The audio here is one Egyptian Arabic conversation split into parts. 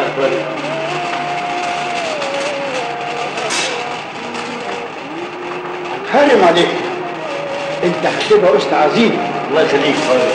اخويا حرم عليك انت هتبقى اسطى عظيم الله يخليك حاضر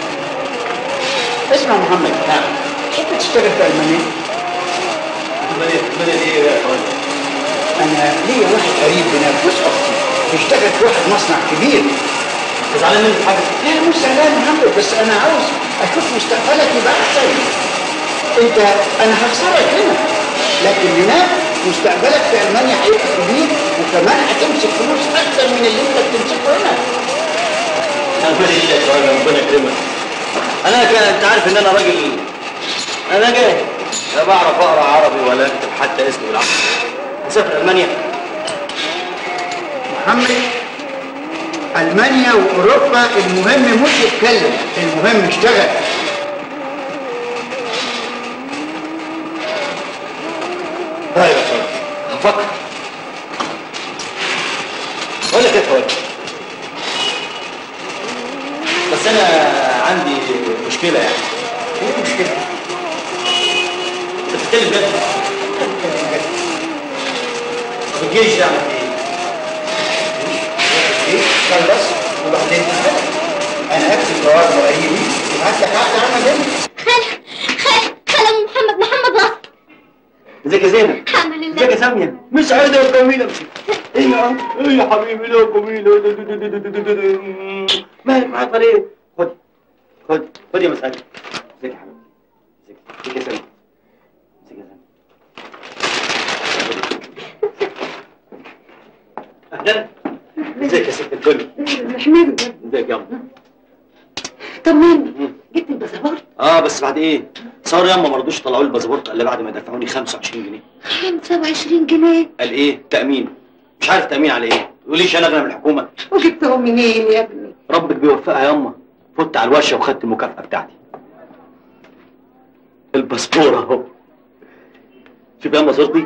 اسمع محمد نعم انت تشتغل في المانيا المانيا المانيا دي ايه يا اخويا انا ليا واحد قريب هناك جوز اختي بيشتغل في واحد مصنع كبير انت زعلان مني في حاجه لا مش زعلان يا محمد بس انا عاوز اشوف مستقبلك يبقى احسن انت انا هخسرك هنا لكن هناك مستقبلك في المانيا هيبقى كبير وكمان هتمسك فلوس اكتر من اللي انت بتمسكه هنا انا بالي ليك يا راجل ربنا يكرمك انا كان انت عارف ان انا راجل انا جاي لا بعرف اقرا عربي ولا اكتب حتى اسمي بالعربي مسافر المانيا محمد المانيا واوروبا المهم مش يتكلم المهم يشتغل طيب يا اخويا هفكر اقول لك ايه يا اخويا بس انا عندي مشكله يعني ايه المشكله؟ انت بتتكلم جد طب الجيش ده عمل ايه؟ ايه؟ اشتغل بس وبعدين تشتغل انا اكتب جواب لقريبي يبعت لك عقد عمل هنا خال خال خال ام محمد محمد غصب ازيك يا زينب؟ الحمد ازيك لله يا ساميه؟ مش سعيده يا جميله ايه يا عم؟ ايه يا حبيبي لا جميله مالك معاك ليه؟ خد خد خد يا مسعد ازيك يا حبيبي ازيك ازيك يا ساميه ازيك يا ساميه اهلا ازيك يا ست الكل محمد ازيك يا عم طمني جبت الباسبور اه بس بعد ايه؟ صار ياما ما رضوش يطلعوا لي الباسبورت الا بعد ما دفعوني 25 جنيه 25 جنيه قال ايه؟ تأمين مش عارف تأمين على ايه؟ تقوليش انا اغنى من الحكومة وجبتهم منين يا ابني ربك بيوفقها ياما فت على الورشة وخدت المكافأة بتاعتي الباسبور اهو شوف ياما صورتي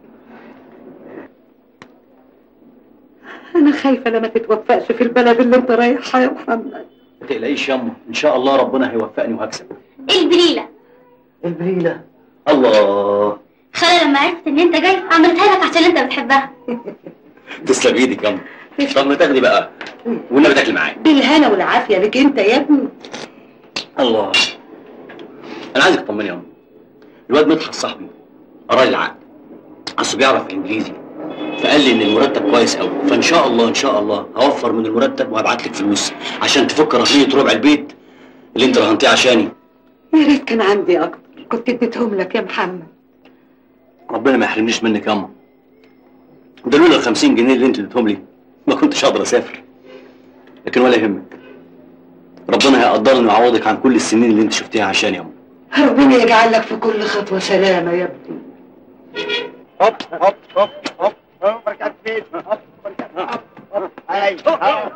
انا خايفه لما تتوفقش في البلد اللي انت رايحها يا محمد ما تقلقيش ياما ان شاء الله ربنا هيوفقني وهكسب البليله البليلة الله خالة لما عرفت ان انت جاي عملتها لك عشان انت بتحبها تسلم ايدك ياما طب ما تاخدي بقى والنبي تاكلي معايا بالهنا والعافيه لك انت يا ابني الله انا عايزك تطمني يا أم. الواد مدحت صاحبي قرا لي العقد اصل بيعرف انجليزي فقال لي ان المرتب كويس قوي فان شاء الله ان شاء الله هوفر من المرتب وهبعت لك فلوس عشان تفك رهنيه ربع البيت اللي انت رهنتيه عشاني يا ريت كان عندي اكتر كنت اديتهم لك يا محمد ربنا ما يحرمنيش منك يا أما ده لولا ال 50 جنيه اللي انت اديتهم لي ما كنتش اقدر اسافر لكن ولا يهمك ربنا هيقدرني ويعوضك عن كل السنين اللي انت شفتيها عشاني يا أما ربنا يجعل لك في كل خطوه سلامه يا ابني هوب هوب هوب هوب هوب بركات بيت هوب بركات هوب هوب ايوه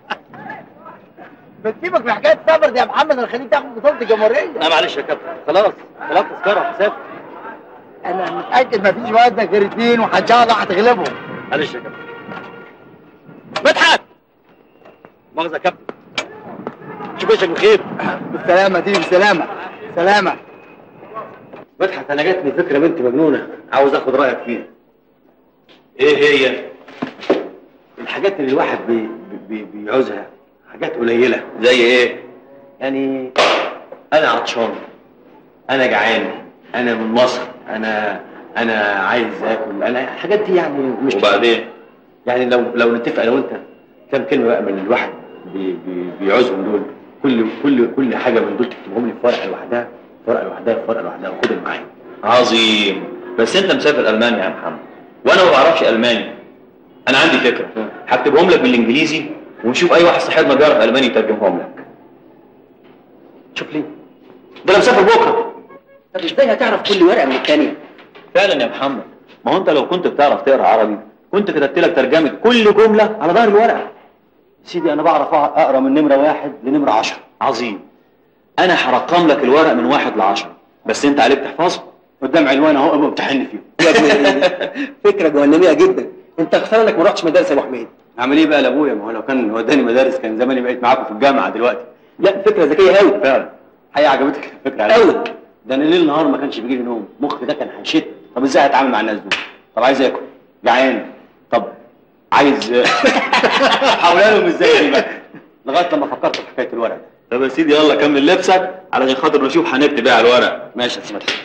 بتسيبك من حكايه السفر دي يا محمد الخليج تاخد بطوله الجمهوريه لا معلش يا كابتن خلاص خلاص تذكره هسافر انا متاكد مفيش وزنك غير اتنين وان شاء الله هتغلبهم معلش يا كابتن مدحت مؤاخذة يا كابتن شوف وشك بخير بالسلامه دي بالسلامه سلامه مدحت انا جاتني فكره بنت مجنونه عاوز اخد رايك فيها ايه هي الحاجات اللي الواحد بي بي بيعوزها حاجات قليله زي ايه يعني انا عطشان انا جعان انا من مصر انا انا عايز اكل انا الحاجات دي يعني مش وبعدين يعني لو لو نتفق انا وانت كم كلمه بقى من الواحد بي بي بيعوزهم دول كل كل كل حاجه من دول تكتبهم لي في ورقه لوحدها في ورقه لوحدها في ورقه لوحدها وخدهم معايا عظيم بس انت مسافر المانيا يا محمد وانا ما بعرفش الماني انا عندي فكره هكتبهم لك بالانجليزي ونشوف اي واحد صاحبنا بيعرف الماني يترجمهم لك شوف ليه ده انا مسافر بكره طب ازاي هتعرف كل ورقه من الثانيه فعلا يا محمد ما هو انت لو كنت بتعرف تقرا عربي كنت كتبت لك ترجمه كل جمله على ظهر الورقه سيدي انا بعرف اقرا من نمره واحد لنمره عشرة عظيم انا هرقم لك الورق من واحد لعشرة بس انت عليك تحفظه قدام عنوان اهو ابقى امتحني فيه يا ابني فكره جهنميه جدا انت خسران انك ما رحتش مدارس يا ابو حميد اعمل ايه بقى لابويا ما هو لو كان وداني مدارس كان زماني بقيت معاكم في الجامعه دلوقتي لا فكره ذكيه قوي فعلا حقيقه عجبتك الفكره على قوي ده انا ليل نهار ما كانش بيجي لي نوم مخي ده كان هيشت طب ازاي هتعامل مع الناس دول طب عايز اكل جعان طب عايز حولها لهم ازاي دي بقى لغايه لما فكرت في حكايه الورق ده طب يا سيدي يلا كمل لبسك علشان خاطر نشوف هنكتب ايه على الورق ماشي يا سيدي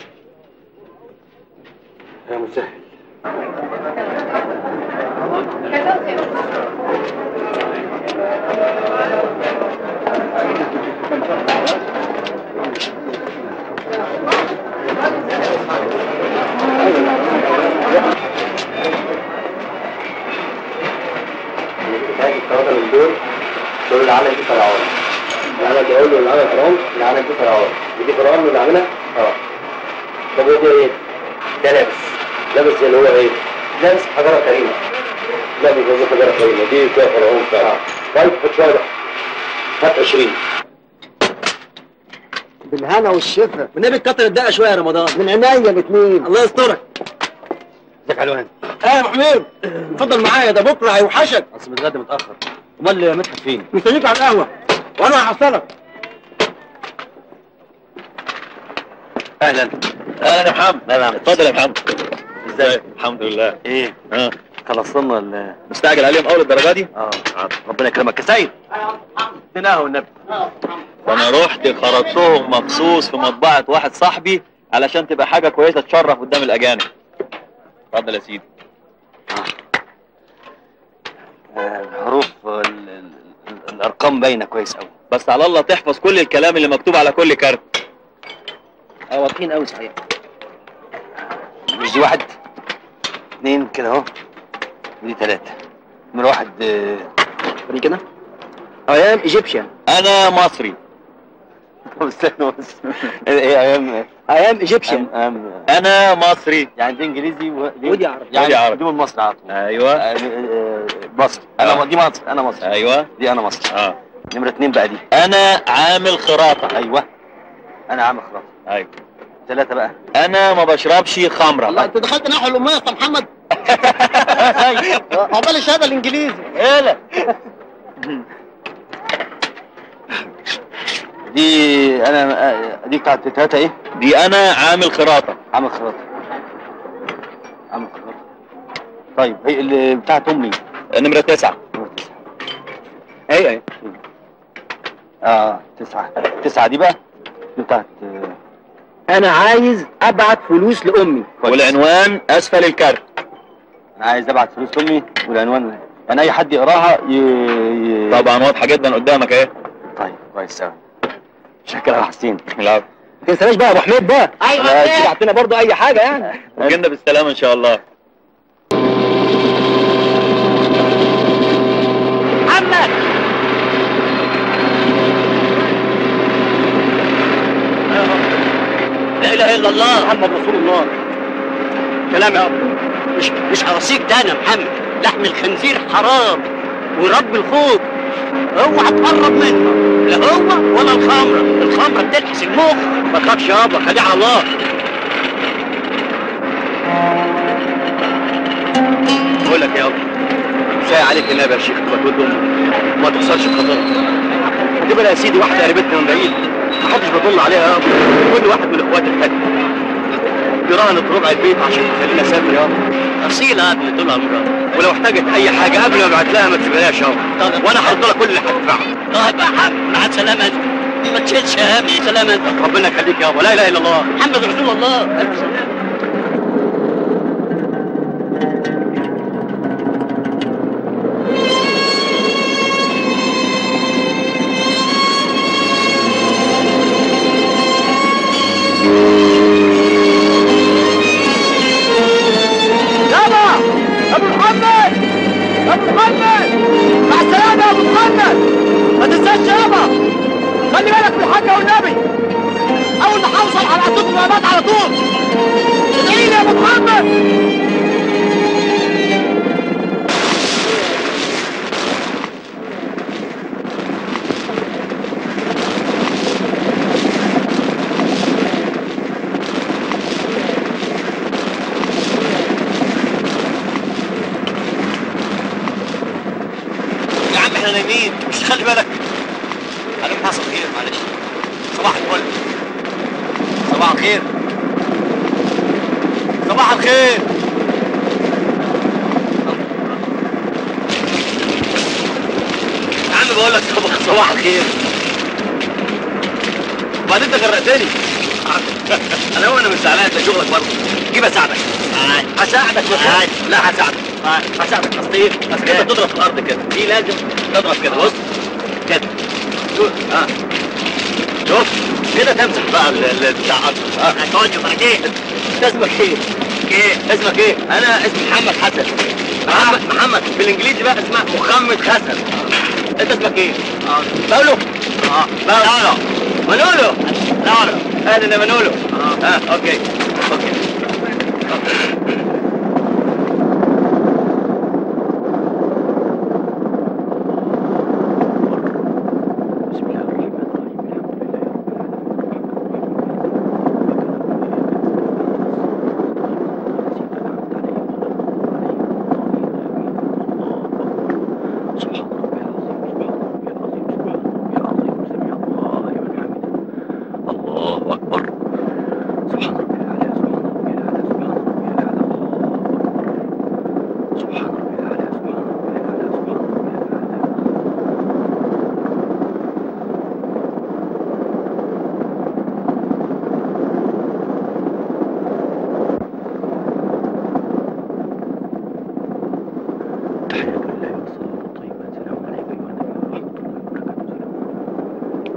يا مسهل الثلاثة من دول دول اللي عمل دي فرعون اللي عمل دي اللي عمل فرعون اللي عمل دي فرعون ودي فرعون اللي عملها اه طب وده ايه؟ ده لابس لابس اللي هو ايه؟ لابس حجرة كريمة لابس زي حجرة كريمة دي فيها فرعون فعلا طيب خد شوية بقى هات 20 بالهنا والشفا والنبي تكتر الدقه شويه يا رمضان من عينيا الاثنين الله يسترك ازيك يا علوان اه يا ابو حميد اتفضل معايا ده بكره هيوحشك اصل متغدى متأخر امال مدحت فين؟ مستنيك على القهوه وانا هحصلك اهلا اهلا يا محمد اهلا اتفضل يا محمد ازيك الحمد لله ايه ها خلصنا ال مستعجل عليهم اول الدرجه دي اه ربنا يكرمك يا سيد اديناه والنبي وانا رحت خرجتهم مخصوص في مطبعه واحد صاحبي علشان تبقى حاجه كويسه تشرف قدام الاجانب اتفضل يا سيدي آه، الحروف ال- ال- ال- الارقام باينه كويس قوي بس على الله تحفظ كل الكلام اللي مكتوب على كل كارت اه واضحين قوي صحيح مش دي واحد اثنين كده اهو ودي ثلاثة نمرة واحد آه، وري كده ايام ايجيبشن انا مصري طب استنى بس ايه ايام ايام ايجيبشن أيام- أيام انا مصري يعني دي انجليزي ودي ودي عربي. يعني ودي عربي. دي من مصر على طول ايوه آه، آه، مصر انا آه. دي مصر انا مصر ايوه دي انا مصر اه نمرة اثنين بقى دي انا عامل خراطه ايوه انا عامل خلاص ايوه ثلاثة بقى انا ما بشربش خمره الله انت دخلت نحو الاميه يا اسطى محمد عقبال الشهاده الانجليزي ايه دي انا آه، دي بتاعت ثلاثة ايه؟ دي انا عامل خراطه عامل خلاص عامل خلاص طيب هي اللي بتاعت امي نمره تسعة نمرة تسعة ايوه ايوه اه تسعة تسعة دي بقى دي بتاعت آه، انا عايز ابعت فلوس لامي كويس. والعنوان اسفل الكارت انا عايز ابعت فلوس امي والعنوان يعني اي حد يقراها ي... ي... طبعا واضحه جدا قدامك اهي طيب كويس قوي شكرا يا حسين لا ما تنساش بقى يا ابو حميد بقى ايوه تبعت لنا برضه اي حاجه يعني وجينا بالسلامه ان شاء الله محمد لا اله الا الله محمد رسول الله كلام يا ابو مش مش هوصيك تاني يا محمد لحم الخنزير حرام ورب الخوف اوعى تقرب منه لا هو ولا الخمره الخمره بتلحس المخ ما تخافش يابا خليها على الله بقول لك يا ابو شاي عليك النبي يا شيخ تبقى تود امك وما تخسرش بخاطرها هتبقى يا سيدي واحده قريبتنا من بعيد محدش بيطل عليها يا ابو كل واحد من اخواتي الحاج دي رهنت ربع البيت عشان تخلينا اسافر يا ابو اصيله يا ابني طول عمرها ولو احتاجت اي حاجه قبل ما ابعت لها ما تسيبهاش يا ابو وانا هرد لها كل اللي هتدفعه طيب يا حاج مع السلامه ما تشيلش هم سلامه انت ربنا يخليك يا ابو لا اله الا الله محمد رسول الله الف سلامه يابا ابو محمد ابو محمد مع السلامه يا ابو محمد ما تنساش يابا خلي بالك من الحاجه والنبي اول ما اوصل على عدوك الغابات على طول ادعي لي يا ابو محمد يا عم احنا نايمين مش خلي بالك عليك حصل خير معلش صباح الفل صباح الخير الخير صباح الخير يا عم بقول لك صباح صباح الخير وبعدين انت غرقتني انا هو انا مش زعلان ده شغلك برضه جيب اساعدك هساعدك بس لا هساعدك هساعدك اصل ايه اصل انت بتضرب في الارض كده دي لازم تضرب كده بص كده شوف اه شوف كده تمسح بقى ال- ال- بتاع اكتر اه هتقعد بعدين انت اسمك ايه؟ ايه؟ اسمك ايه؟ انا اسمي محمد حسن محمد محمد بالانجليزي بقى اسمها محمد حسن انت اسمك ايه؟ اه باولو اه باولو منولو منولو اهلا يا منولو اه اه اوكي اوكي بسم الله الرحمن الرحيم الحمد لله سبحان ربي العظيم سبحان ربي العظيم سبحان ربي العظيم سمع الله لمن حمده الله اكبر سبحان ربي الاعلى سبحان ربي الاعلى سبحان ربي الاعلى الله اكبر سبحان ربي الاعلى سبحان ربي الاعلى سبحان ربي الاعلى تحية لله والصلاة الطيبة السلام عليك أيها النبي ورحمة الله وبركاته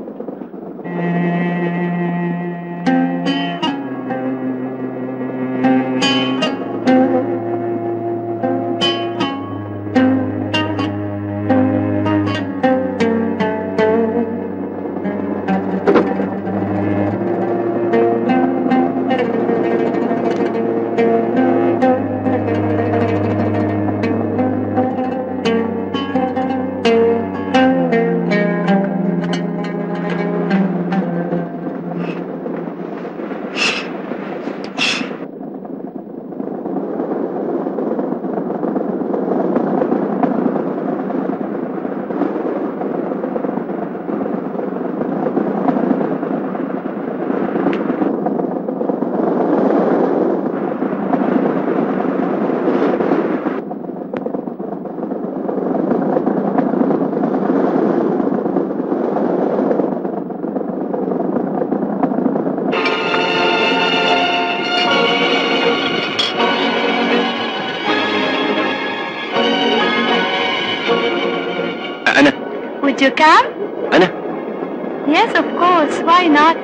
أنا Would you come? أنا Yes, of course. Why not?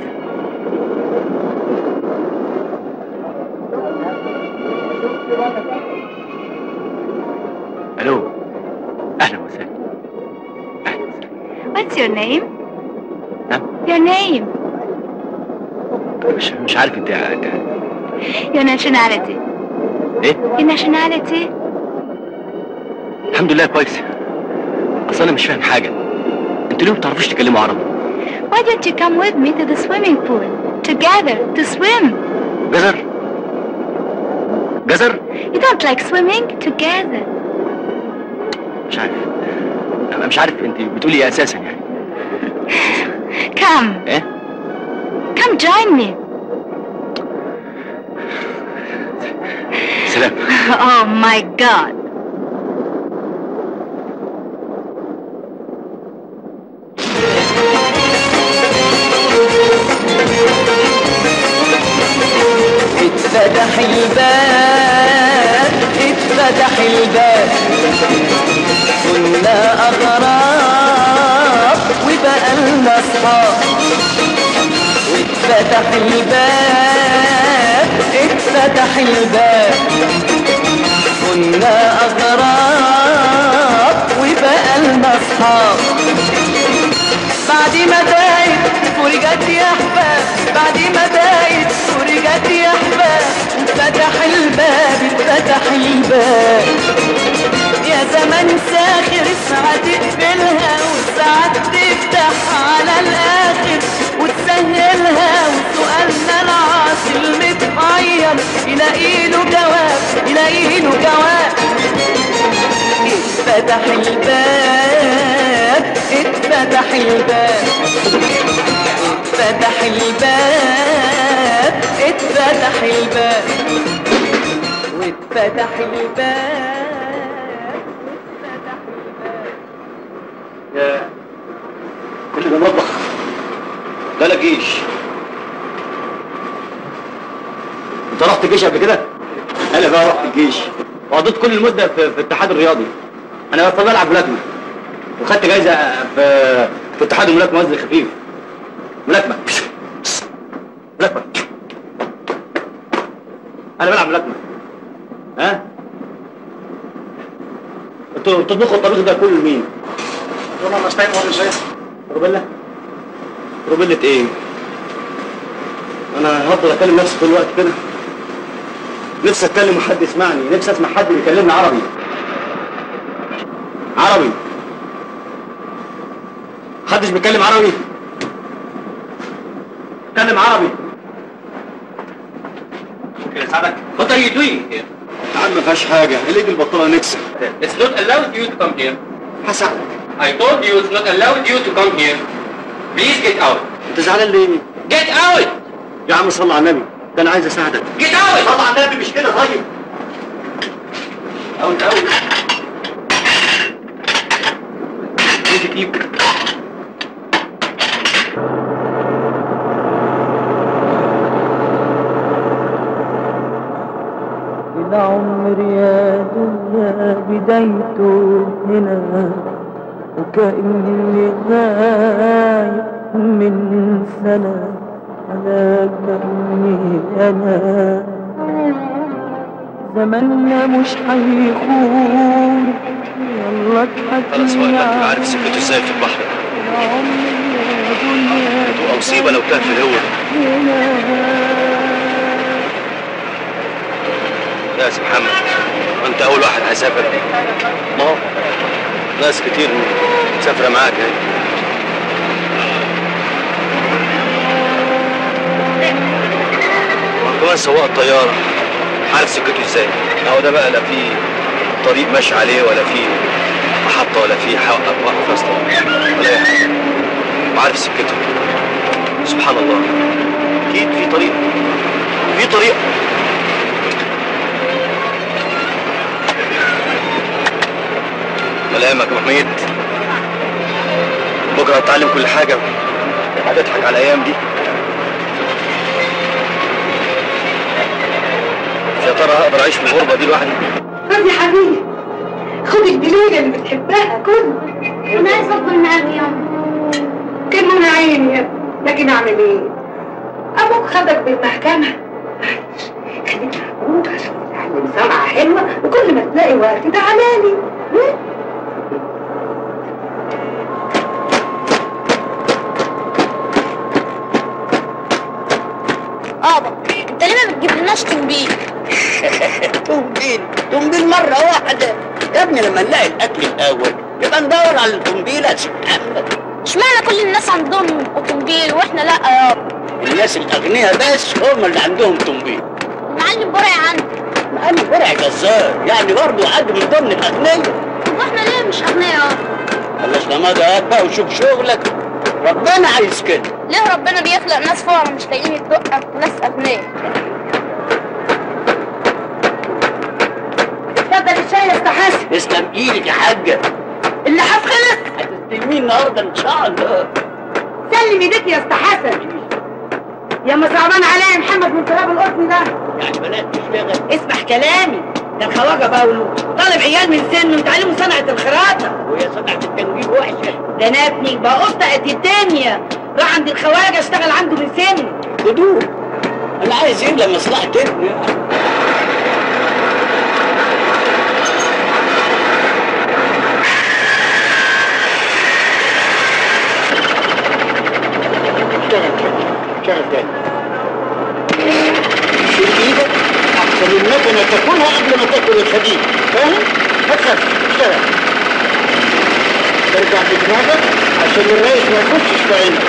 ألو أهلا وسهلا أهلا وسهلا What's your name? نعم Your name. مش مش عارف أنت Your nationality. إيه Your nationality? الحمد لله كويس أصل أنا مش فاهم حاجة أنتوا ليه ما بتعرفوش تتكلموا عربي Why don't you come with me to the swimming pool? Together, to swim. جزر جزر You don't like swimming? Together. مش عارف أنا مش عارف أنت بتقولي إيه أساسا يعني Come. إيه Come join me. سلام oh my god. اتفتح الباب اتفتح الباب كنا أغراب وبقى لنا أصحاب واتفتح الباب اتفتح الباب كنا أغراب وبقى لنا أصحاب بعد ما دايت فرجت يا احباب بعد ما دايت فرجت يا احباب اتفتح الباب اتفتح الباب يا زمن ساخر ساعات تقفلها وساعات تفتح على الاخر وتسهلها وسؤالنا العاصي المتغير يلاقي له جواب يلاقي له جواب اتفتح الباب اتفتح الباب اتفتح الباب اتفتح الباب واتفتح الباب واتفتح الباب يا كل ده مطبخ ده لا جيش انت رحت الجيش قبل كده؟ انا بقى رحت الجيش وقضيت كل المده في, في الاتحاد الرياضي انا بس بلعب ملاكمه وخدت جايزه في في اتحاد الملاكمه وزن خفيف ملاكمه ملاكمه انا بلعب ملاكمه ها انتوا بتطبخوا الطبيخ ده كله لمين؟ Toma más time on the روبيلا روبيلا ايه انا هفضل اكلم نفسي طول الوقت كده نفسي اتكلم وحد يسمعني نفسي اسمع حد بيكلمني عربي عربي محدش بيتكلم عربي اتكلم عربي ممكن اساعدك What are you doing here? يا عم ما فيهاش حاجه الايد البطاله نكسب It's not allowed you to come here. هساعدك I told you it's not allowed you to come here. Please get out. انت زعلان ليه؟ Get out! يا عم صل على النبي ده انا عايز اساعدك Get out! صل على النبي مش كده طيب اوت اوت ايدك ايدك العمر يا دنيا بدايته هنا وكأني غايب من سنة على كأني أنا زماننا مش هيخون يلا اضحك خلاص هو يا دلوقتي عارف سكته ازاي في البحر العمر يا دنيا تبقى مصيبه لو كان في الهوا يا سي محمد وانت اول واحد هيسافر ما هو ناس كتير مسافره معاك يعني كمان سواق الطياره عارف سكته ازاي اهو ده بقى لا في طريق ماشي عليه ولا في محطه ولا في حق وقف اصلا ولا اي حاجه وعارف سكته سبحان الله اكيد في طريق في طريق كلامك يا محمد بكره هتتعلم كل حاجه هتضحك على الايام دي يا ترى هقدر اعيش في الغربه دي لوحدي خد يا حبيبي خد البلوية اللي بتحبها كل انا عايز افضل معاك يا عم كان من عيني يا ابني. لكن اعمل ايه ابوك خدك بالمحكمة معلش خليك معقول عشان تتعلم سمعة حلوة وكل ما تلاقي وقت تعالى لي ها؟ ابا انت ليه ما بتجيبلناش تنبيه تنبيل تنبيل مرة واحدة يا ابني لما نلاقي الأكل الأول يبقى ندور على التنبيل يا سيد محمد اشمعنى كل الناس عندهم اوتومبيل واحنا لا يابا الناس الأغنياء بس هم اللي عندهم تنبيل المعلم برع عندي أنا برع جزار يعني برضه حد من ضمن الأغنياء طب واحنا ليه مش اغنياء يابا خلص نماذج هات بقى وشوف شغلك ربنا عايز كده ليه ربنا بيخلق ناس فقراء مش لاقيين يتدقوا وناس اغنياء اتفضل الشاي يا استاذ حسن تسلم ايدك يا حاجة اللحاف خلص هتستلميه النهارده إن شاء الله سلم ايديك يا استاذ حسن يا ما صعبان عليا محمد من تراب القطن ده يعني بلاش تشتغل اسمع كلامي ده الخواجه باولو طالب عيال من سنه يتعلموا صنعه الخراطه وهي صنعة التنجيب وحشة ده انا ابني بقى قطه قد الدنيا راح عند الخواجه اشتغل عنده من سنه خدوه أنا عايز إيه لما مصلحة ابني يعني اشتغل كده اشتغل كده شيل ايدك احسن المكنه تاكلها قبل ما تاكل الحديد فاهم؟ هتخف اشتغل ترجع بدماغك عشان الريش ما يخشش في عينك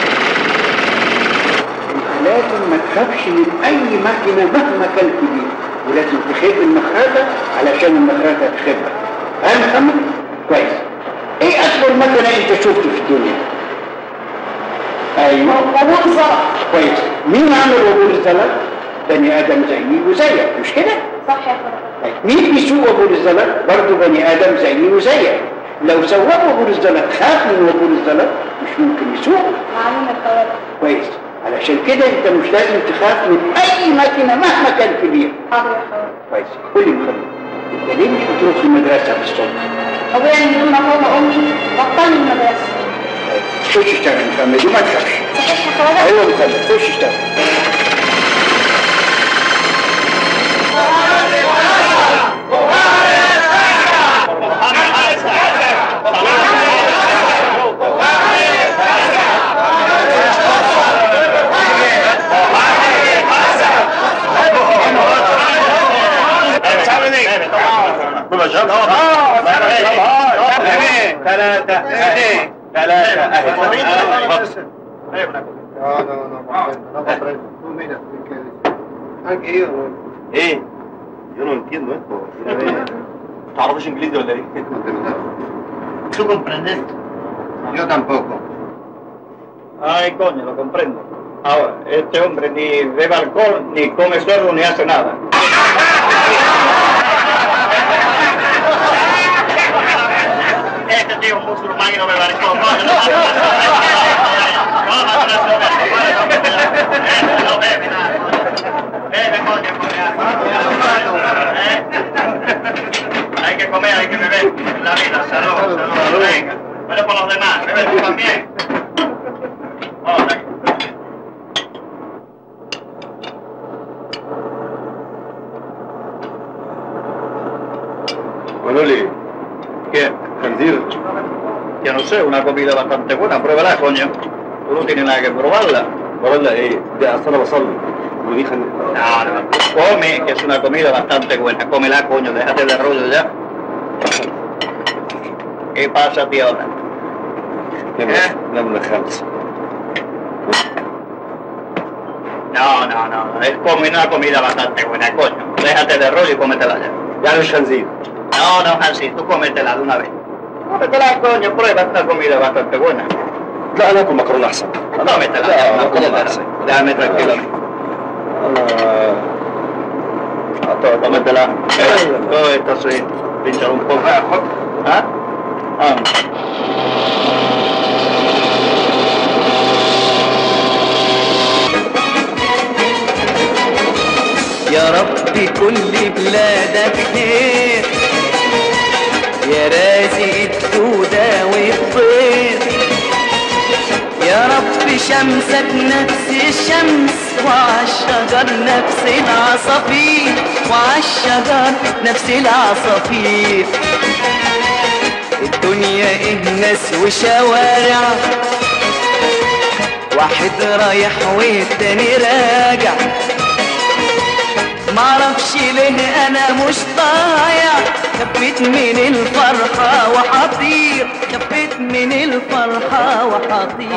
لازم ما تخافش من اي مكنه مهما كان كبير ولازم تخيب المخرجه علشان المخرجه تخيبك فاهم يا محمد؟ كويس ايه اكبر مكنه انت شفته في الدنيا؟ ايوه وابوه الزلط كويس مين عمل وبور الزلط؟ بني ادم زيي وزيك مش كده؟ صح يا حضرتك طيب مين بيسوق وبور الزلط؟ برضه بني ادم زيي وزيك لو سواق وبور الزلط خاف من وبور الزلط مش ممكن يسوق معلومة حضرتك كويس علشان كده انت مش لازم تخاف من اي ماكينه مهما كان كبير حاضر يا حضرتك كويس قول لي مخلي انت ليه مش بتروح المدرسه في الصبح؟ ابويا من يوم ما ماما امي بطلني المدرسة خش اشتغل مخمد وما تخافش صحيح يا حضرتك ايوه مخمد خش اشتغل ثلاثة ثلاثة No, no, no comprendo, no comprendo. Tú mira, que anche io non, ايه؟ Yo no entiendo esto. ما تعرفش انجليزي ولا ايه؟ non te lo do. ¿Tú comprendes? Yo tampoco. Ay, coño, lo comprendo. Ahora, este hombre ni bebe alcohol, ni come suelo, ni hace nada. Este tío es musulmán y no bebe alcohol. No bebe nada. Bebe, coño, coño. ¿Eh? Hay que comer, hay que beber. La vida, salud, salud. Venga. Pero por los demás, bebe tú también. Hola. Manoli, ¿Qué? خنزير Yo no sé, una comida bastante buena, pruébala, coño. Tú no tienes nada que probarla. ولا ايه؟ ده اصل انا بصلي ودي خن... No, no, tú come, que es una comida bastante buena. Cómela, coño, déjate de rollo ya. ¿Qué pasa, tío? ¿Eh? نمرة خمسة No, no, no, es como una comida bastante buena, coño. Déjate de rollo y cómetela ya. يعني مش خنزير No, no, así, tú cómetela de una vez. Cómetela, coño, prueba, es una comida bastante buena. لا انا اكل مكرونة احسن Cómetela, لا، ya, no, cómetela. cómetela. Déjame tranquilo. انا Cómetela. Eh, Todo esto sí, pinchalo un poco. ¿Ah? Ah. يا رب كل بلادك خير يا رازق الدودة والطير يا رب شمسك نفس الشمس وعالشجر نفس العصافير وعالشجر نفس العصافير الدنيا إيه ناس وشوارع واحد رايح والتاني راجع معرفش ليه انا مش ضايع خبيت من الفرحة وحطير خبيت من الفرحة وحطير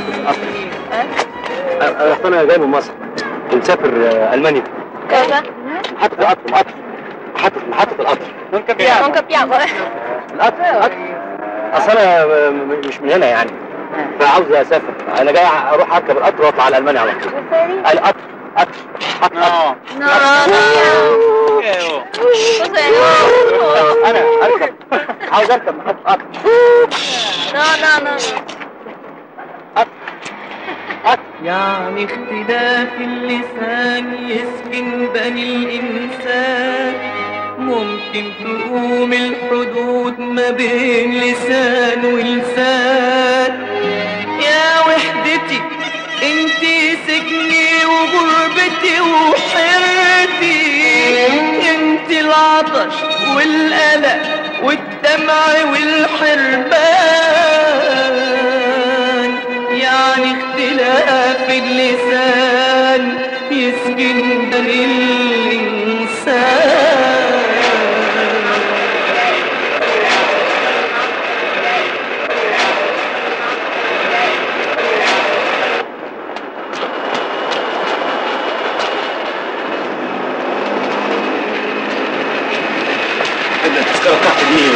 اصل انا جاي من مصر ومسافر آه، المانيا كذا محطة القطر محطة محطة محطة القطر ممكن بيعمل القطر القطر اصل انا م- م- مش من هنا يعني فعاوز اسافر انا جاي اروح اركب القطر واطلع على المانيا على طول القطر قطر قطر No, no, no. انا اركب عاوز اركب محطة قطر No, no, no. يعني اختلاف اللسان يسكن بني الإنسان ممكن تقوم الحدود ما بين لسان ولسان يا وحدتي انتي سجني وغربتي وحيرتي انتي العطش والقلق والدمع والحرمان يعني اختلاف اللسان يسجن بني الإنسان التذكرة بتاعتي دي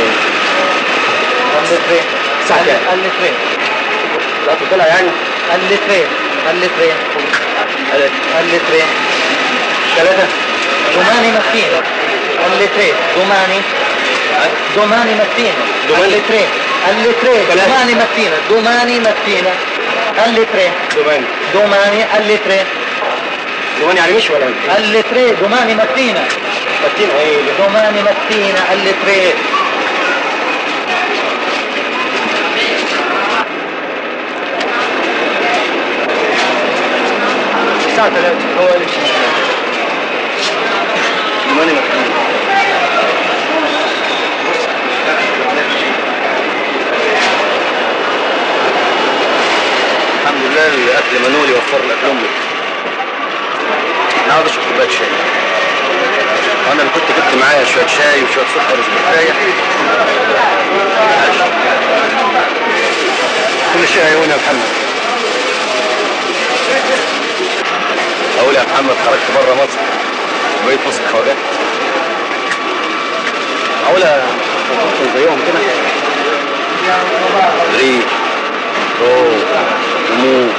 الساعة كام؟ اللترين القطر طلع يعني اللترين alle tre alle tre ثلاثة domani mattina alle tre domani domani mattina Domani? alle tre alle tre Qual è? domani mattina domani mattina alle tre دوماني domani alle tre دوماني يعني مش ولا alle tre domani mattina متين ايه domani mattina alle tre الساعة 3 هو قال دوماني متين الحمد لله الاكل منولي وفر الاكل امي انا عاوز اشرب كوبايه شاي وانا اللي كنت جبت معايا شويه شاي وشويه سكر وكفايه كل شيء عيوني يا محمد اقول يا محمد خرجت بره مصر وبقيت مصر خواجات اقول كنت زيهم كده ريح رو نمو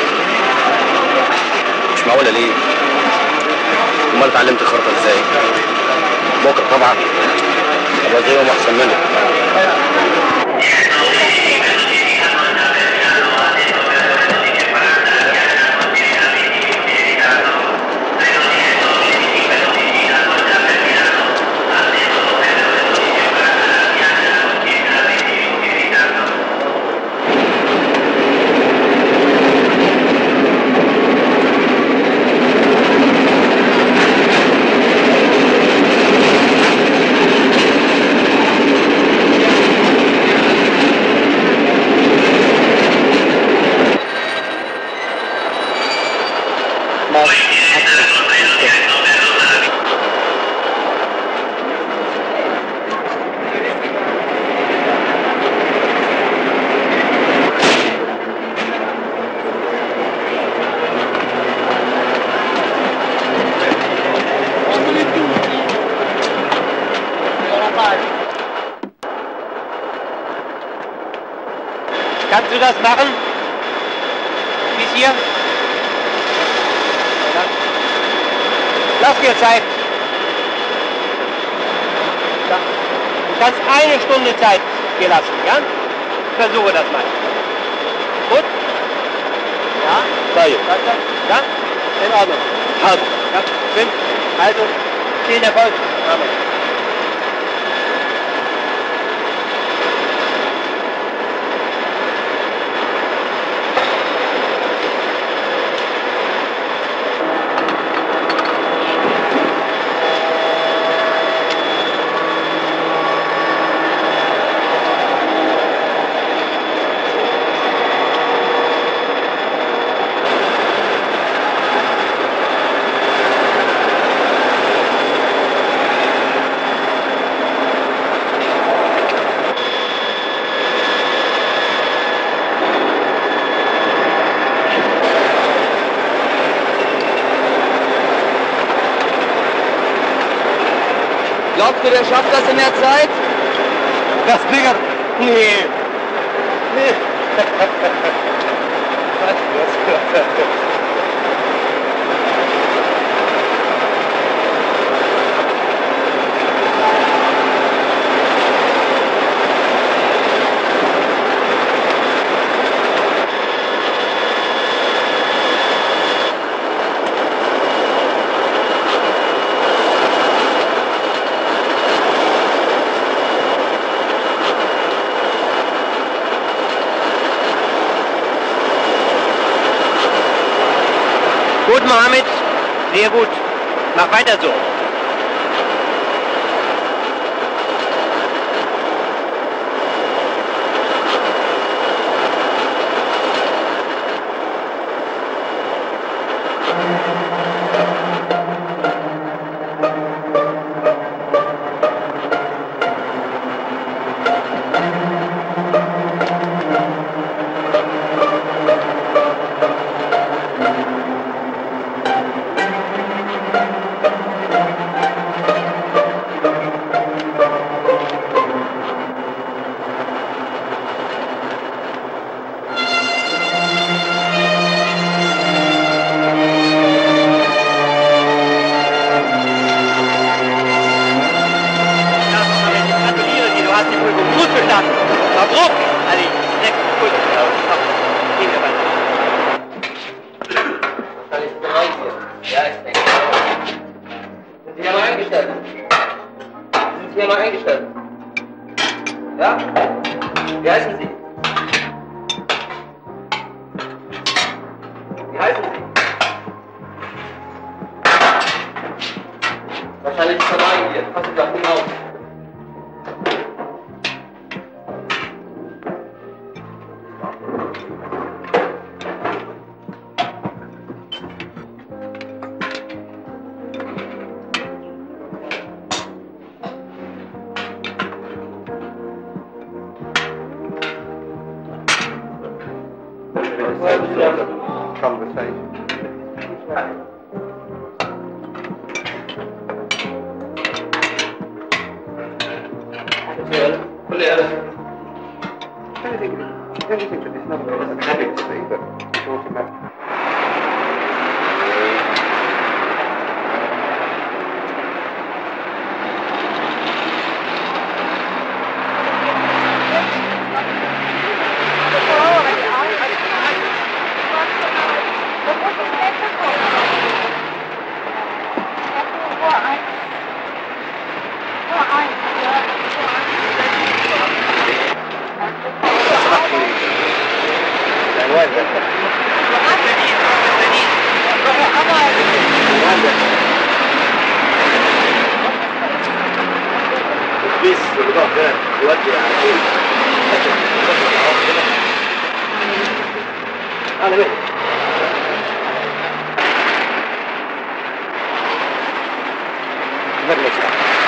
مش معقوله ليه امال اتعلمت الخرطه ازاي بكره طبعا ابقى زيهم احسن منهم Kannst du das machen? Bis hier? Lass dir Zeit. Ja. Du kannst eine Stunde Zeit dir lassen, ja? Versuche das mal. Gut? Ja? طيب Ja? In Ordnung. حاضر Ja, Tim, also, viel Erfolg. Amen. Glaubst du, der schafft das in der Zeit? Das Digger nee nee Gut, Mohammed. Sehr gut. Mach weiter so. hier mal eingestellt. Sie sind hier mal eingestellt. Ja? Wie heißen Sie? Wie heißen Sie? Wahrscheinlich vorbei hier. Passen Sie auf ihn auf. Conversation. كل ألف Anything, anything to this number is having to be, but it's automatic. العنوان ده العنوان ده البيس اللي بقى ده يودي على طول انا مهدي مجلس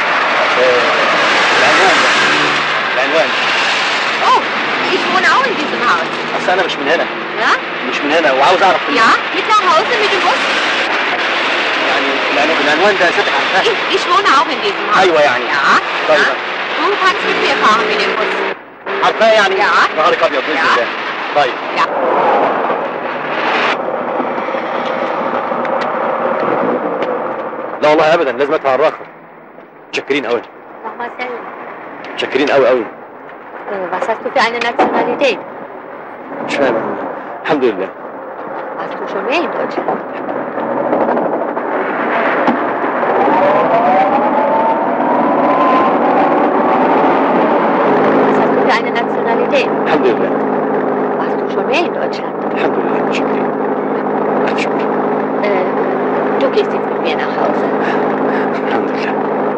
العنوان ده العنوان Oh, ich wohne auch in diesem Haus. اصل انا مش من هنا Ja? مش من هنا وعاوز اعرف Ja, mit nach Hause mit dem Bus? يعني العنوان- العنوان ده ساتح عن فهم Ich, ich wohne auch in diesem Haus. ايوه يعني Ja? طيب ja. Du kannst mit mir fahren mit dem Bus. عارفاه يعني يا. نهارك ابيض باذن يا. الله طيب Ja. لا والله ابدا لازم ادفع الرقم متشكرين قوي Sag mal, Sel, متشكرين قوي قوي äh, was hast du für eine Nationalität? مش فاهم الحمد لله Warst du schon mehr in Deutschland? Was hast du für eine Nationalität? الحمد لله Warst du schon mehr in Deutschland? الحمد لله متشكرين الف شكر Äh, du gehst jetzt mit mir nach Hause. الحمد لله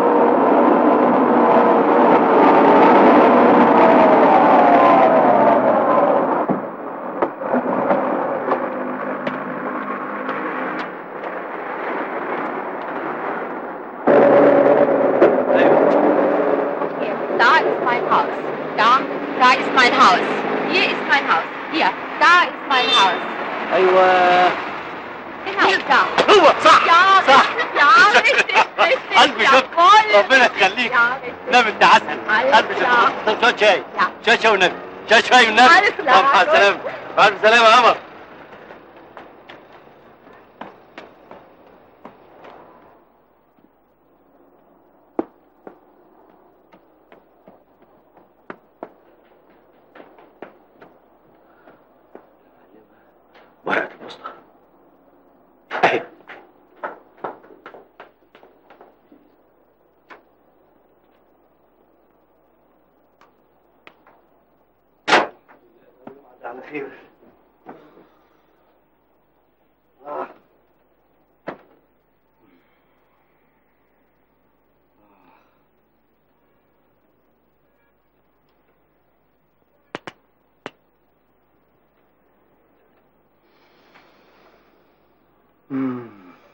Hier, da ist mein Haus. Da, da ist mein Haus. Hier ist mein Haus. Hier, da ist mein Haus. ايوه Genau, da. هو صح Ja, صح richtig, ja, richtig, richtig. قلبي شكر Jawohl. ربنا يخليك Ja, richtig. نبي انت عسل alles قلبي klar. شكر طب شويه شاي Ja. شويه شاي والنبي شويه شاي والنبي Alles klar, طب مع gut. السلامه مع الف سلامه يا قمر ورقة الوسطى اهي على خير آه. مم.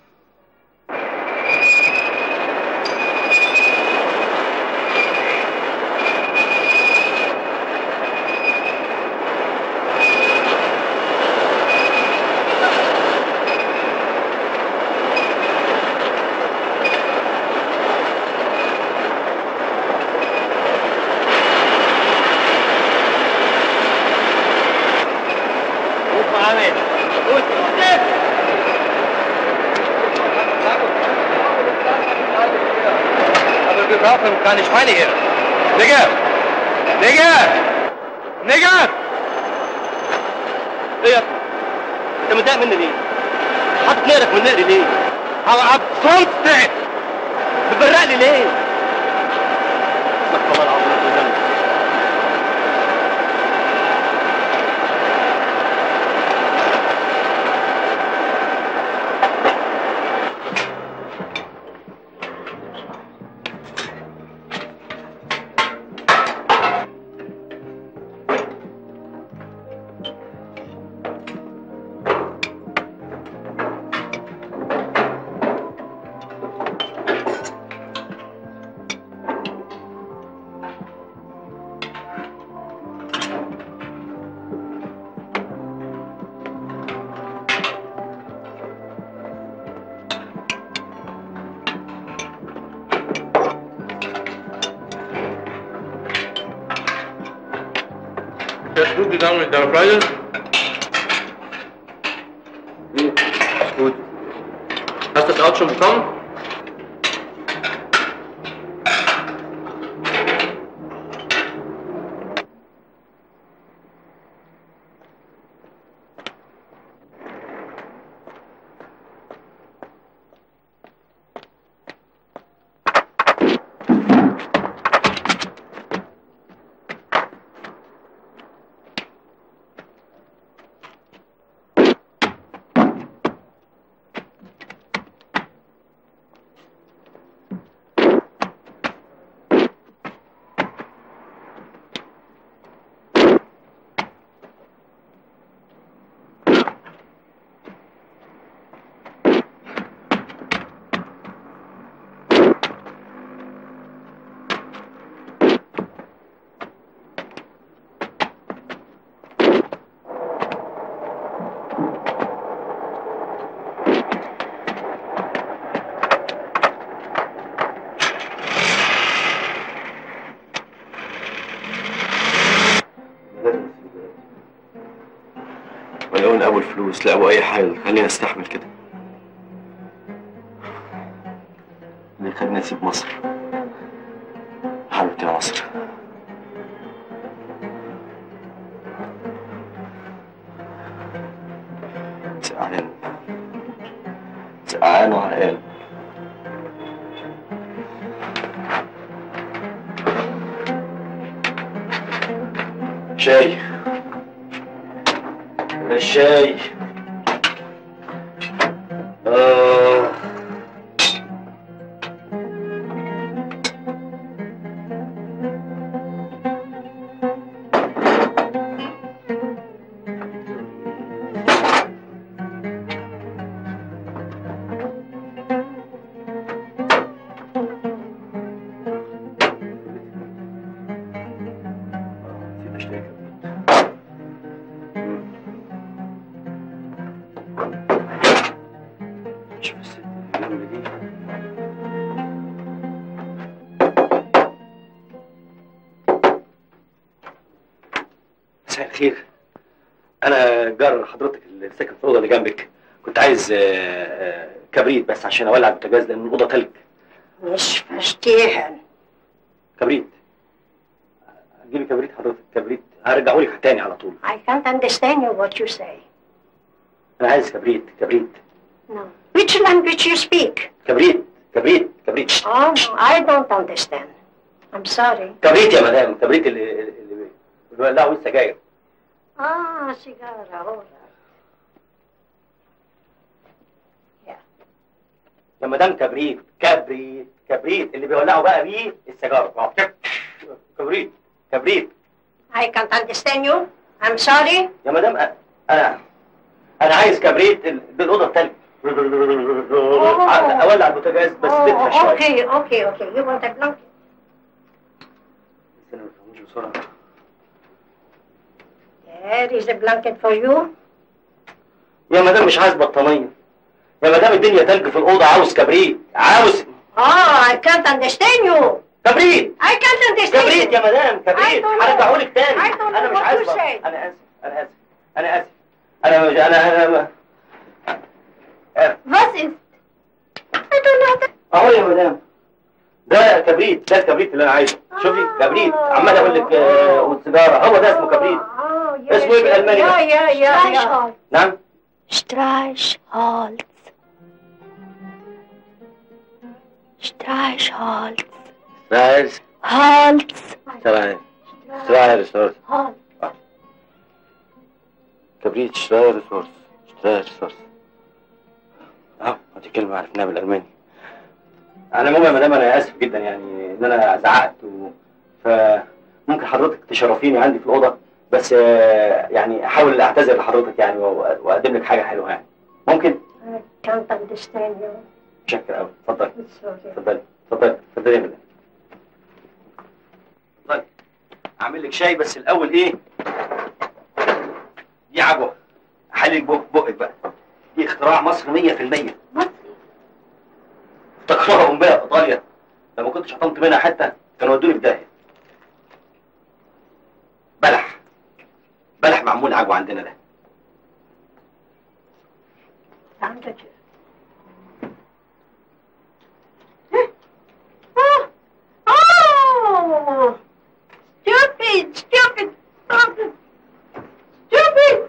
Gut, Mohammed. Gut, gut. Aber wir brauchen keine Schweine hier. Nigger! Nigger! Nigger! ايه يا انت متضايق مني ليه؟ حاطط نقرك من نقري ليه؟ هبقى صمت بتزعقلي ليه؟ استغفر الله العظيم في ذنب Ist gut gegangen mit deiner Freundin? Hm, ist gut. Hast du das Auto schon bekommen? ولو لقوا الفلوس لقوا اي حاجه خليني استحمل كده اللي خليني اسيب مصر حبيبتي يا مصر سقعان سقعان وعرقان شاي الشاي آه. نسيت اشتري كده. شوف الست اللي جنب دي مساء الخير انا جار حضرتك اللي ساكن في الاوضه اللي جنبك كنت عايز آه، آه، كبريت بس عشان اولع البوتاجاز لان الاوضه تلج مش verstehen. كبريت جيبي كبريت حضرتك كبريت هرجعه لك تاني على طول I can't understand you what you say. انا عايز كبريت كبريت No. Which language you speak? كبريت كبريت كبريت Oh, no, I don't understand. I'm sorry. كبريت يا مدام كبريت اللي اللي اللي بيولعوا السجاير Ah, sigara, all right. يا مدام كبريت كبريت كبريت اللي بيولعوا بقى بيه السيجاره كبريت كبريت I can't understand you. I'm sorry. يا مدام أ- انا انا عايز كبريت ال- بالاوضه التلج اولع البوتاجاز بس تدفى Oh, شويه okay, okay, okay. You want a blanket? بس أنا ما بفهمش بسرعه There is a blanket for you. يا مدام مش عايز بطانيه يا مدام الدنيا تلج في الاوضه عاوز كبريت عاوز Oh, I can't understand you. كبريت I can't understand كبريت you. يا مدام كبريت I don't know. هرجعه لك تاني I don't know انا مش what عايز you بط- say. انا اسف انا اسف انا اسف انا مش انا انا Was ist? I don't know. اهو يا مدام ده كبريت ده الكبريت اللي انا عايزه شوفي كبريت عمال اقول لك آه، والسيجاره هو ده اسمه كبريت Oh, yes. اسمه ايه بالالماني Yeah, ده؟ yeah, yeah, yeah. نعم Streichholz. Streichholz. Streichholz. Holz. Streichholz. Streichholz. Holz. كبريت شترايرسورس شترايرسورس اه دي كلمة عرفناها بالألماني على العموم يا مدام أنا آسف جدا يعني إن أنا زعقت و... فممكن حضرتك تشرفيني عندي في الأوضة بس آه، يعني أحاول أعتذر لحضرتك يعني و- وأقدم لك حاجة حلوة يعني ممكن؟ كان تشتري متشكر أوي اتفضلي اتفضلي اتفضلي اتفضلي يا مدام اتفضلي أعمل لك شاي بس الأول إيه؟ دي عجوة حلل بق بقك بقى دي اختراع مصر 100% مصري افتكروها قنبله في ايطاليا لو ما كنتش حطمت منها حته كانوا ودوني في داهيه بلح بلح معمول عجوة عندنا ده Danke schön. Oh! Stupid! Stupid! Stupid! Stupid!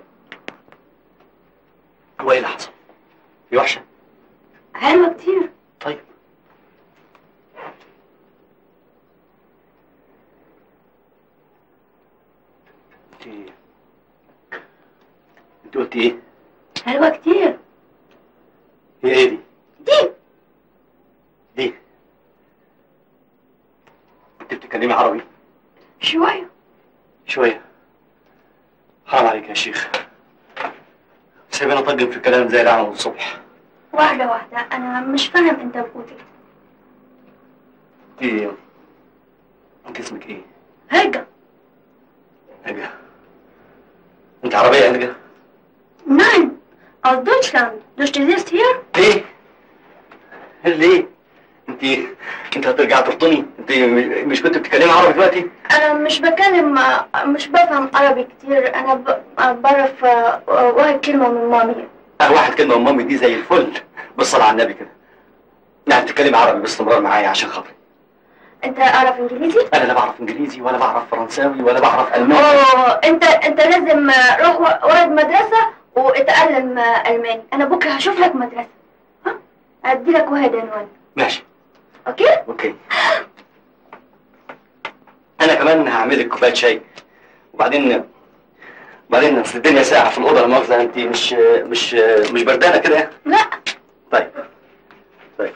هو ايه اللي حصل؟ في وحشه؟ حلوة كتير طيب انت انت قلتي ايه؟ حلوة كتير هي ايه دي؟ دي دي انت بتتكلمي عربي؟ شوية شوية حرام عليك يا شيخ سايبنا طقم في كلام زي العمل الصبح واحدة واحدة أنا مش فاهم أنت بتقول إيه انت انت اسمك ايه؟ هرجع هجا انت عربية يا هجا؟ Nein, aus Deutschland. Du studierst hier? ليه؟ ليه؟ انت انت هترجع تفطني؟ انت م- مش كنت بتتكلمي عربي دلوقتي؟ أنا مش بكلم مش بفهم عربي كتير أنا ب- بعرف آه، واحد كلمة من مامي اه واحد كلمة من مامي دي زي الفل بالصلاة على النبي كده يعني بتتكلمي عربي باستمرار معايا عشان خاطري أنت أعرف إنجليزي؟ انا لا بعرف انجليزي ولا بعرف فرنساوي ولا بعرف الماني أوه أنت أنت لازم آه، روح و- ولد مدرسة واتعلم آه، ألماني أنا بكرة هشوف لك مدرسة ها؟ أدي لك واحد عنوان ماشي أوكي؟ اوكي انا كمان هعمل لك كوبايه شاي وبعدين وبعدين اصل الدنيا ساقعه في الاوضه لا مؤاخذه انت مش مش مش بردانه كده لا طيب طيب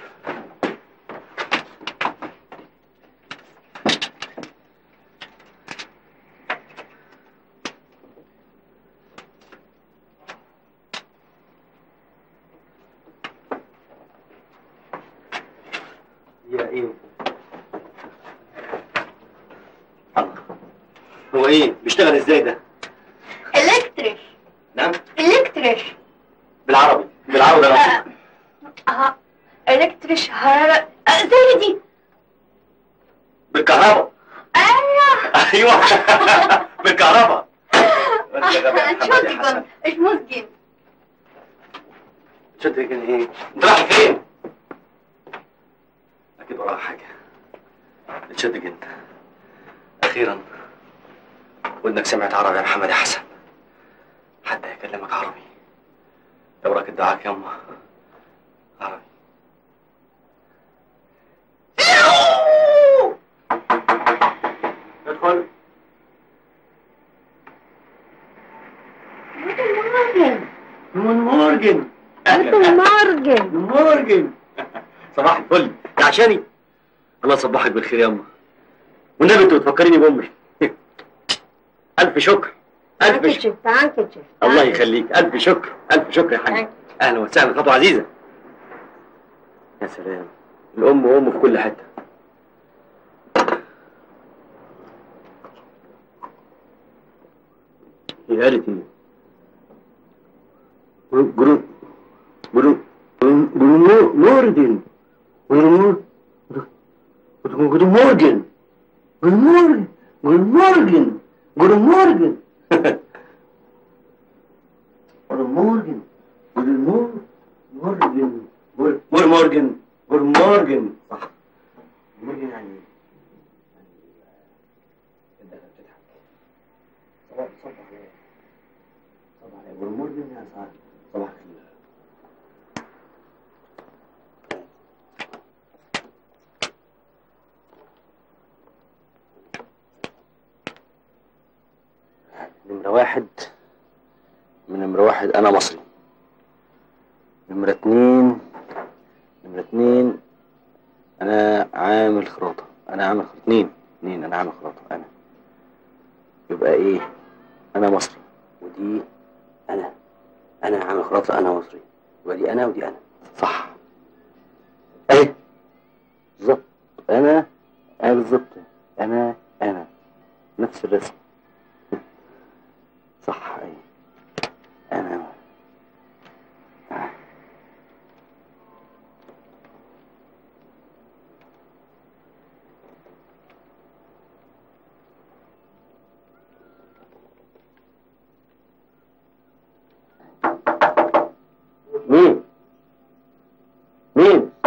يا ايه الله. هو ايه بيشتغل ازاي ده إلكتريش نعم إلكتريش بالعربي بالعربي انا أها إلكتريش حرارة آه، زي دي بالكهرباء أيوه ايوه بالكهرباء بس يا غبي يا محمد يا حسن. Entschuldigung, ich muss gehen. تصدق كده ايه انت رايح فين اكيد وراها حاجه تصدق انت اخيرا ودنك سمعت عربي يا محمد يا حسن حد هيكلمك عربي لو راكد دعاك يما عربي ادخل Guten جون Morgen. مورجن Guten Morgen. مورجن صباح الفل ده عشاني الله يصبحك بالخير يا أما والنبي انت بتفكريني بامي الف شكر الف Danke شكر schön, danke schön. الله danke. يخليك الف شكر الف شكر يا حاج اهلا وسهلا خطوه عزيزه يا سلام الام ام في كل حته هي قالت ايه جرو جرو جرو موردن جرو جرو مورجن جرو مورجن جرو مورجن جرو مورجن جرو مورجن جرو مور مورجن مور مور مورجن جرو مورجن صح مورجن يعني صباح صباح عليا صباح عليا جرو مورجن يا صاحبي صباح الخير نمرة واحد من نمرة واحد أنا مصري نمرة اتنين نمرة اتنين أنا عامل خراطة أنا عامل خراطة اتنين اتنين أنا عامل خراطة أنا يبقى إيه أنا مصري ودي أنا أنا عامل خراطة أنا مصري يبقى دي أنا ودي أنا صح أيه بالظبط أنا أنا بالظبط أنا أنا نفس الرسم صح أيه أنا آه. مين؟ مين؟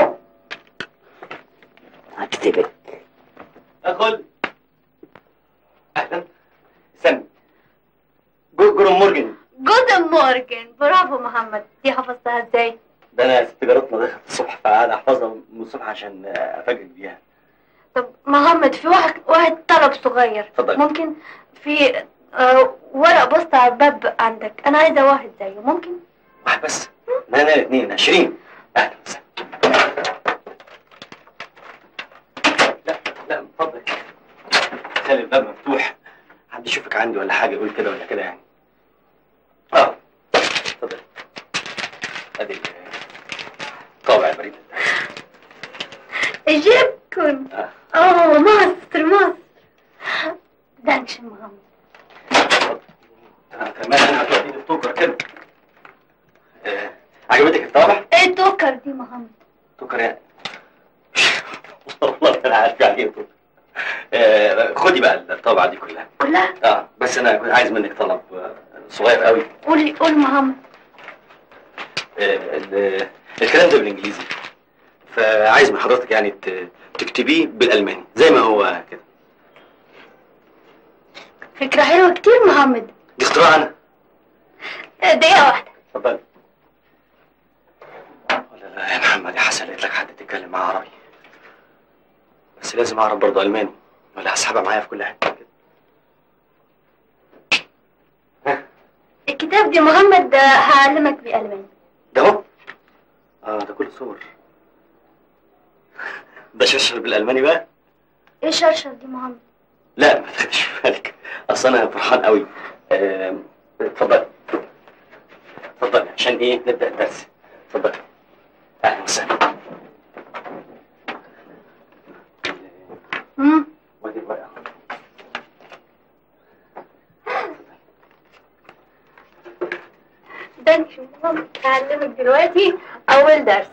هكتبك ادخل اهلا سامي جو- جورن مورجن جود مورجن برافو محمد دي حفظتها ازاي ده انا ست جارتنا دخلت الصبح فقاعد احفظها من الصبح عشان افاجئك بيها طب محمد في واحد واحد طلب صغير اتفضل. ممكن في آه ورق بوسطة على الباب عندك انا عايزه واحد زيه ممكن واحد بس لا لا اثنين 20 اهلا وسهلا لا لا من فضلك خلي الباب مفتوح حد يشوفك عندي ولا حاجه يقول كده ولا كده يعني اه اتفضل ادي ال- طابع البريد جبكن آه. اوه مصر مصر دانشن محمد انا كمان انا هتوديني التوكر كده آه، عجبتك الطابع؟ ايه توكر دي محمد توكر يعني والله انا عارف يعني ايه توكر آه، خدي بقى الطابعه دي كلها كلها اه بس انا كنت عايز منك طلب آه، صغير قوي قول قول محمد آه، ال- الكلام ده بالانجليزي فعايز من حضرتك يعني ت- تكتبيه بالالماني زي ما هو كده فكرة حلوة كتير محمد دي اختراع انا آه، دقيقة واحدة اتفضل ولا لا يا محمد يا حسن لقيت لك حد تتكلم معاه عربي بس لازم اعرف برضه الماني ولا هسحبها معايا في كل حته كده الكتاب دي محمد آه، هعلمك بألماني ده اهو اه ده كله صور ده شرشر بالالماني بقى ايه شرشر دي محمد لا ما تاخدش بالك اصل انا فرحان قوي آم، اتفضل اتفضل عشان ايه نبدا الدرس اتفضل اهلا وسهلا مم. وادي الورقه دانشن محمد هعلمك دلوقتي أول درس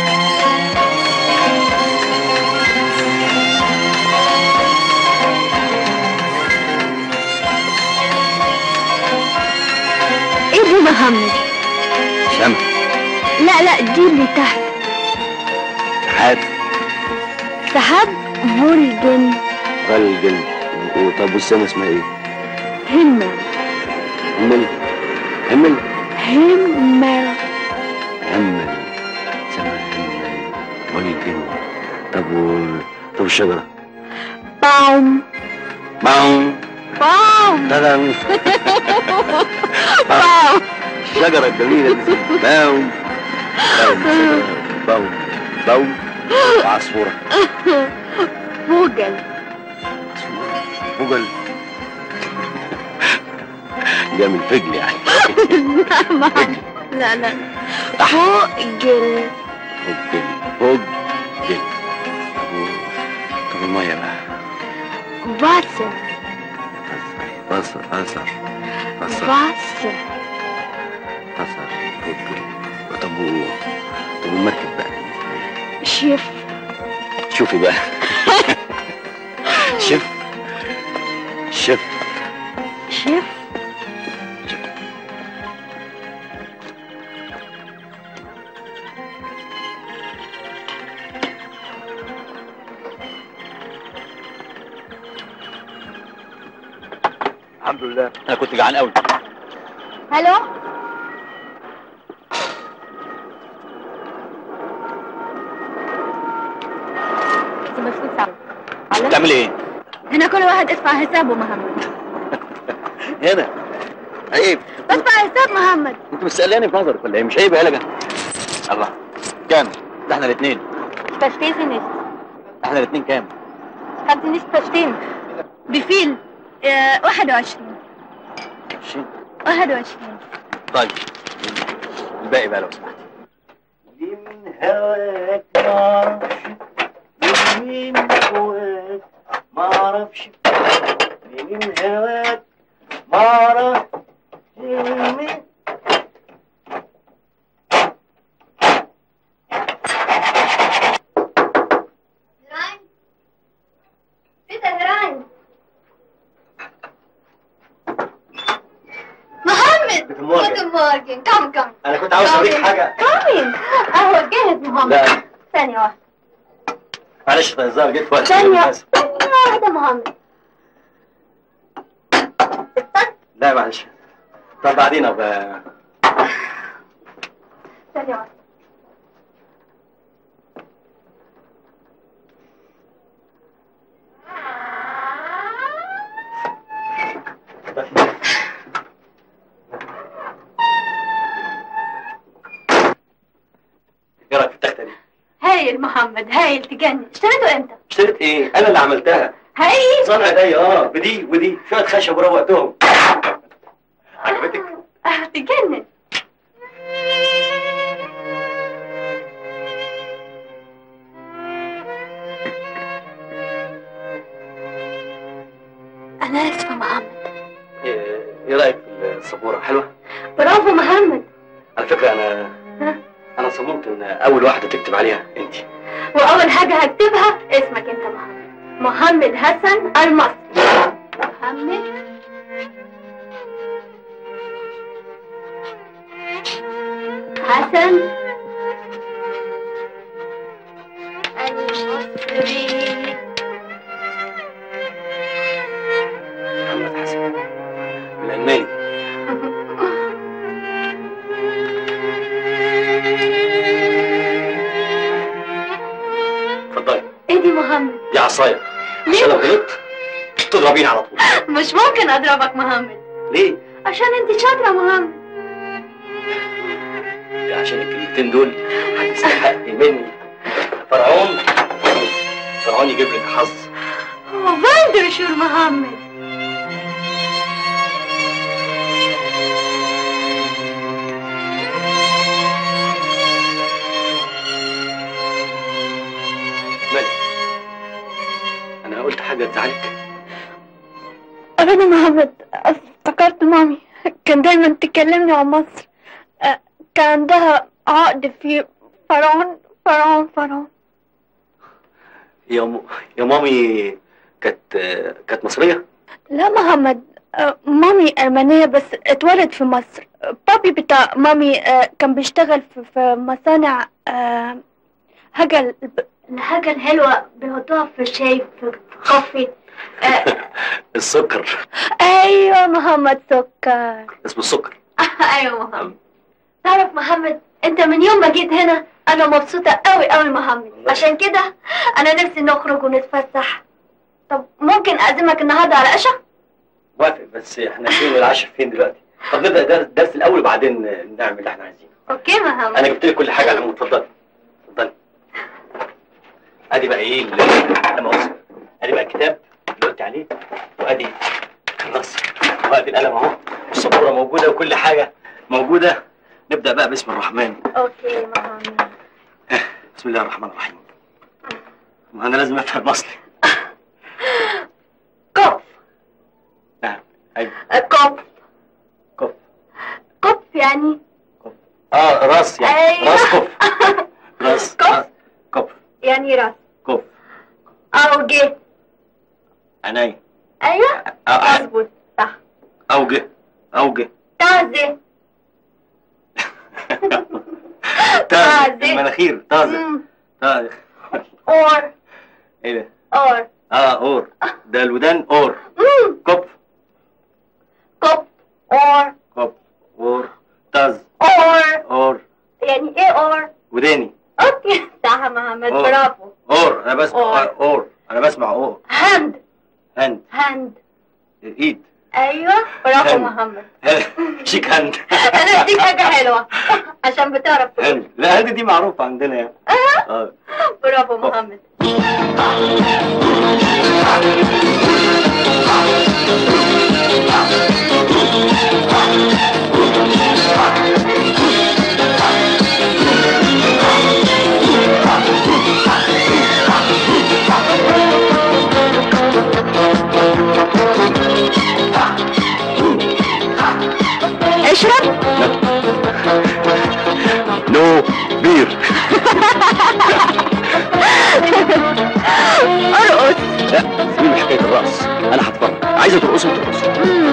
ايه دي محمد؟ شمس لا لا دي اللي تحت سحاب سحاب فولجن غلجل وطب والسما اسمها ايه؟ همل همل همل همل همل سما همل غلجل طب و... طب الشجرة باوم باوم باوم تدن باوم الشجرة الجميلة دي اسمها باوم باوم شجرة باوم باوم وعصفورة فوجل فجل جامد فجل يعني لا محمد لا لا فوجل فجل فجل طب المية بقى باسل أثر أثر أثر باسل أثر فجل طب و- طب المركب بقى شيف شوفي بقى شف شف شيف الحمد لله انا كنت جعان قوي هلو بتعمل ايه؟ هنا كل واحد ادفع حسابه محمد هنا عيب بدفع حساب محمد انت مستقلاني بنظرك ولا ايه مش عيب يا لجا الله كام ده احنا الاثنين Verstehst du nicht? احنا الاثنين كام Kannst du nicht verstehen? Wie viel? Äh, 21 20 21 طيب الباقي بقى لو سمحت من هواك معرفش من هواك معرفش من هواك معرفش من Rein! Bitte herein! محمد Guten Morgen. Guten Morgen komm komm انا كنت عاوز اوريك حاجه كامل اهو جاهز محمد لا ثانية واحدة معلش ده هزار جيت في وقت ثانية مناسب. ثانية واحدة محمد لا معلش طب بعدين ابقى ثانية واحدة ايه رايك في التخته دي؟ هايل محمد هايل تجنن اشتريته امتى؟ اشتريت ايه؟ انا اللي عملتها هايل صنع ايديا اه بدي ودي شويه خشب وروقتهم عجبتك؟ اه تجنن انا اسفة محمد ايه إيه رايك في السبوره حلوه؟ برافو محمد على فكره انا انا صممت ان اول واحده تكتب عليها انت واول حاجة هكتبها اسمك انت محمد محمد حسن المصري محمد حسن المصري محمد حسن بالالماني اتفضلي ايه دي محمد دي عصايه ليه؟ عشان لو غلطت تضربيني على طول مش ممكن اضربك محمد ليه؟ عشان انت شاطرة محمد ده عشان الكلمتين دول هتستحقي مني فرعون فرعون يجيب لك حظ فاندرشور محمد مالك انا قلت حاجه تزعلك أبدا محمد افتكرت مامي كان دايما تكلمني عن مصر أه، كان عندها عقد في فرعون فرعون فرعون يا م... يا مامي كانت كانت مصريه لا محمد أه، مامي ألمانية بس اتولد في مصر بابي بتاع مامي أه، كان بيشتغل في, في مصانع أه، حاجة الحاجة الحلوة بيحطوها في الشاي في كوفي السكر ايوه محمد سكر اسمه السكر ايوه محمد تعرف محمد انت من يوم ما جيت هنا انا مبسوطة قوي قوي محمد عشان كده انا نفسي نخرج ونتفسح طب ممكن اعزمك النهارده على عشاء موافق بس احنا فين العشاء فين دلوقتي طب نبدا درس, درس الاول وبعدين نعمل اللي احنا عايزينه اوكي محمد انا جبت لك كل حاجه على العموم اتفضلي اتفضلي ادي بقى ايه اللي انا مؤاخذه ادي بقى الكتاب اللي قلت عليه وادي النص وادي القلم اهو والسبوره موجوده وكل حاجه موجوده نبدا بقى باسم الرحمن اوكي محمد بسم الله الرحمن الرحيم ما انا لازم افهم مصري قف نعم ايوه قف قف قف يعني اه راس يعني أيوة. راس كف راس كف. كف يعني راس كف اوجه عينيا ايوه أو- مظبوط صح اوجه اوجه تعزي تازه تازة. المناخير تازه مم. تازه اور ايه ده اور اه اور ده الودان اور مم. كف كف اور كف اور تاز اور اور يعني ايه اور وداني اوكي صح يا محمد أور. برافو اور انا بسمع أور. اور انا بسمع اور هاند هاند هاند ايد ايوه برافو هاني. محمد شيك هاند انا اديك حاجه حلوه عشان بتعرف تقول هاند لا هاند دي معروفة عندنا يعني اه برافو محمد اشرب نو بير ارقص لا سيبيني من حكاية الرقص أنا هتفرج عايزة ترقصي ترقصي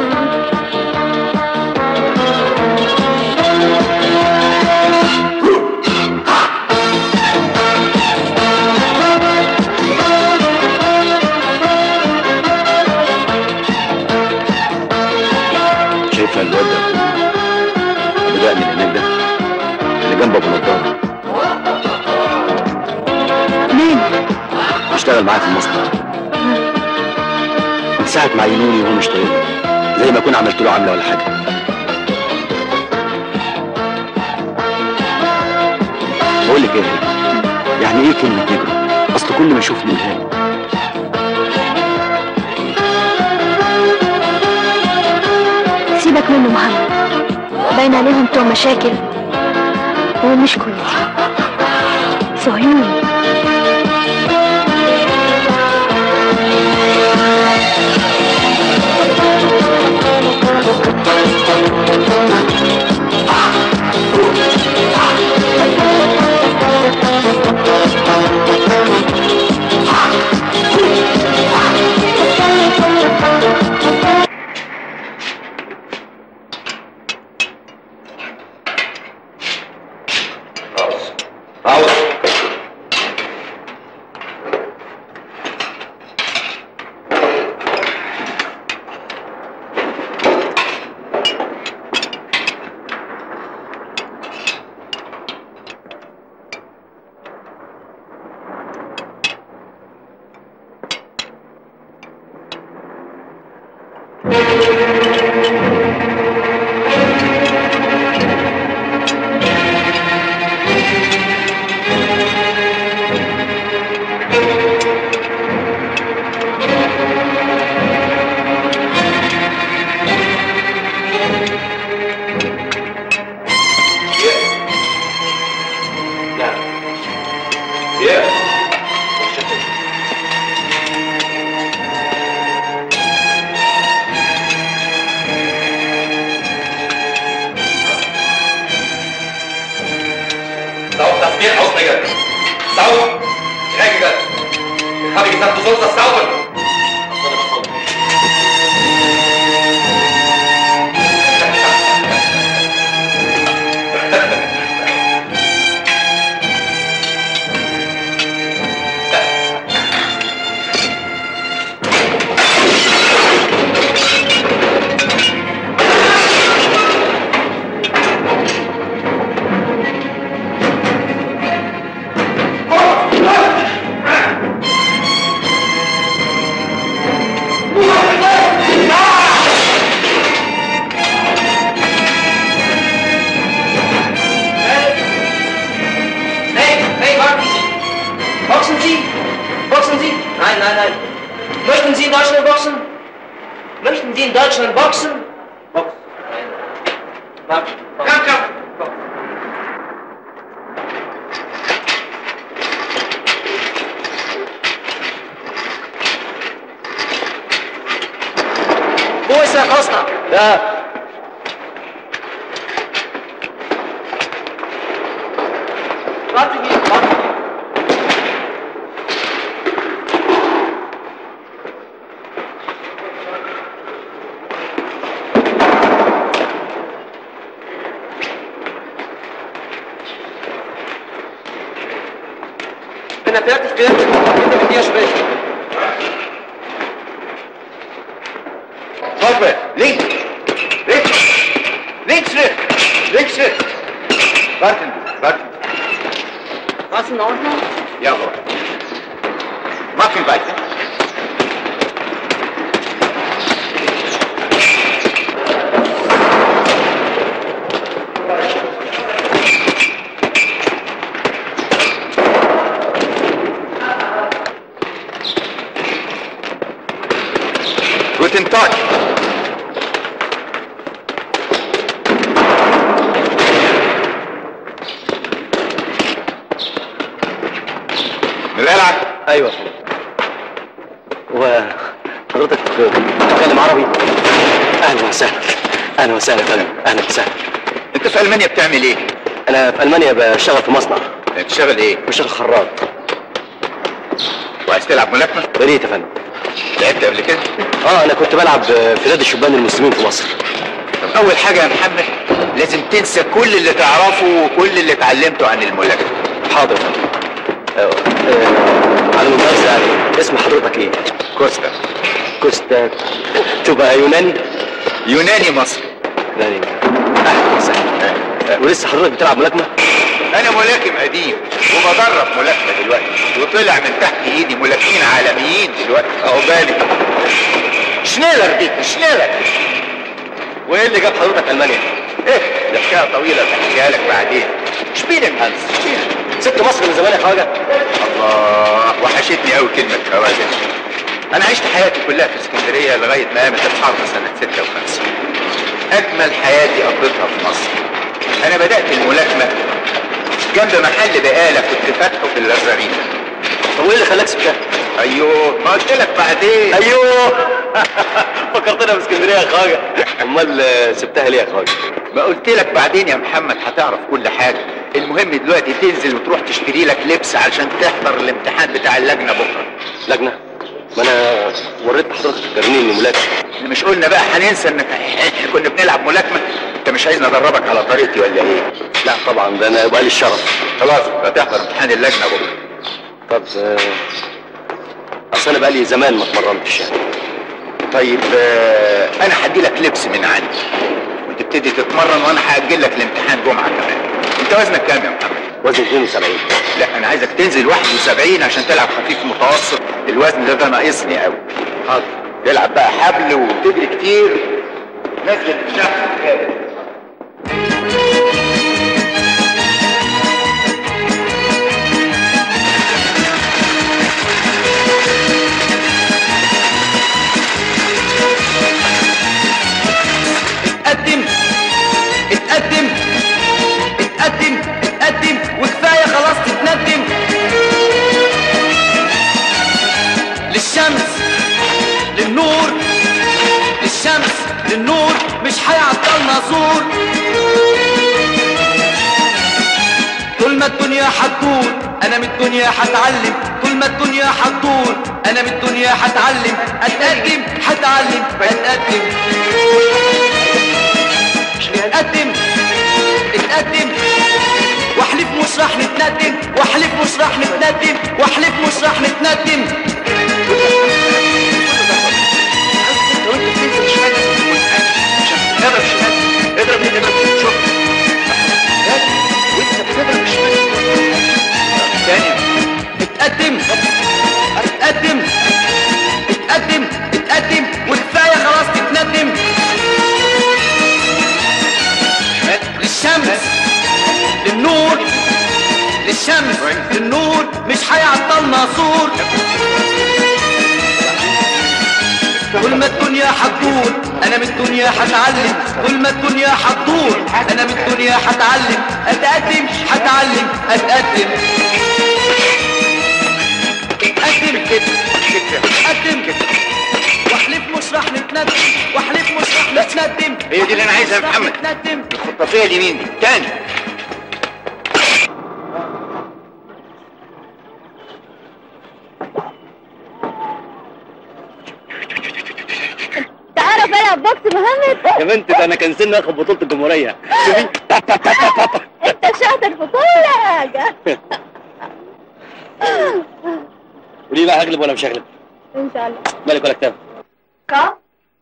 شايفة الواد ده أبو دقن اللي هناك ده اللي جنب أبو نضارة مين بيشتغل معايا في المصنع من ساعة ما عينوني وهو مش طايقني زي ما أكون عملت له عملة ولا حاجة بقول لك إيه يعني إيه كلمة نجم؟ أصل كل ما يشوفني يلهاني سيبك منه محمد باين عليهم بتوع مشاكل هو مش كويس صهيوني عاوز Sauf das Bier ausbringen. Sauf. Regeln. Ich habe gesagt, du sollst das saugen. Hey, hey, warten Sie! Boxen Sie! Boxen Sie! Nein, nein, nein. Möchten Sie in Deutschland boxen? Möchten Sie in Deutschland boxen? Boxen. Komm, komm. Wo ist Herr Costa? Da Warte hier, warte hier. Wenn er fertig wird, wird er mit dir sprechen. Vorwärts, links, rechts, links, rechts, links, rechts. Warten Sie, warten Was in Ordnung? Sie. Jawohl. Machen weiter. كنتاكي من القلعة ايوه هو حضرتك بتتكلم عربي اهلا وسهلا اهلا وسهلا يا فندم اهلا وسهلا انت في المانيا بتعمل ايه؟ انا في المانيا بشتغل في مصنع بتشتغل ايه؟ بشتغل خراط وعايز تلعب ملاكمة؟ يا ريت يا فندم لعبت قبل كده؟ اه انا كنت بلعب في نادي الشبان المسلمين في مصر طب أول حاجة يا محمد لازم تنسى كل اللي تعرفه وكل اللي اتعلمته عن الملاكمة حاضر يا فندم آه، آه، على الممتاز يعني اسم حضرتك ايه؟ كوستا كوستا تبقى يوناني؟ يوناني مصري يوناني اهلا وسهلا آه، ولسه حضرتك بتلعب ملاكمه؟ أنا ملاكم قديم وبدرب ملاكمة دلوقتي وطلع من تحت إيدي ملاكمين عالميين دلوقتي أهو بالي شنيلر دي شنيلر وايه اللي جاب حضرتك المانيا؟ إيه ده حكاية طويلة بحكيها لك بعدين شبيلك هانس شبيلك سبت مصر من زمان يا خواجه الله وحشتني قوي كلمة خواجة أنا عشت حياتي كلها في اسكندرية لغاية ما قامت الحرب سنة 56 أجمل حياتي قضيتها في مصر أنا بدأت الملاكمة جنب محل بقالة كنت فاتحه في اللازارينا طب وايه اللي خلاك سبتها؟ أيوه ما قلت لك بعدين ايوه فكرتنا باسكندريه يا خواجه امال آه، سبتها ليه يا خواجه؟ ما قلت لك بعدين يا محمد هتعرف كل حاجة المهم دلوقتي تنزل وتروح تشتري لك لبس علشان تحضر الامتحان بتاع اللجنة بكرة لجنه ما انا وريت حضرتك الترنين الملاكمه احنا مش قلنا بقى هننسى ان احنا كنا بنلعب ملاكمة انت مش عايزني ادربك على طريقتي ولا ايه لا طبعا ده انا يبقى لي الشرف خلاص هتحضر امتحان اللجنة بكرة طب آه، اصل انا بقالي زمان ما اتمرنتش يعني طيب آه، انا هدي لك لبس من عندي وتبتدي تتمرن وانا هاجل لك الامتحان جمعة كمان انت وزنك كام يا محمد وزن 72 لا انا عايزك تنزل 71 عشان تلعب خفيف متوسط الوزن ده ده ناقصني قوي حاضر تلعب بقى حبل وتجري كتير نزل الشخص كده اتقدم اتقدم اتقدم اتقدم وكفايه خلاص تتندم للشمس للنور للشمس للنور مش هيعطلنا زور طول ما الدنيا هتدور انا من الدنيا هتعلم طول ما الدنيا هتدور انا من الدنيا هتعلم اتقدم هتعلم اتقدم اتقدم اتقدم واحلف مش راح نتندم واحلف مش راح نتندم واحلف مش راح نتندم اضرب شمال اضرب يمين اضرب شوف وانت بتضرب شمال تاني اتقدم اتقدم اتقدم اتقدم وكفايه خلاص تتندم للشمس للنور للشمس للنور مش هيعطلنا سور طول ما الدنيا هتدور انا من الدنيا هتعلم طول ما الدنيا هتدور انا من الدنيا هتعلم اتقدم هتعلم اتقدم اتقدم اتقدم واحلف مش راح نتندم واحلف مش راح نتندم هي دي اللي انا عايزها يا مش راح محمد نتندم الخطافيه اليمين دي تاني تعرف العب بوكس محمد يا بنت ده انا كان سني اخد بطوله الجمهوريه شوفي انت شاطر في كل حاجه قولي بقى هغلب ولا مش هغلب ان شاء الله مالك ولا كتاب كا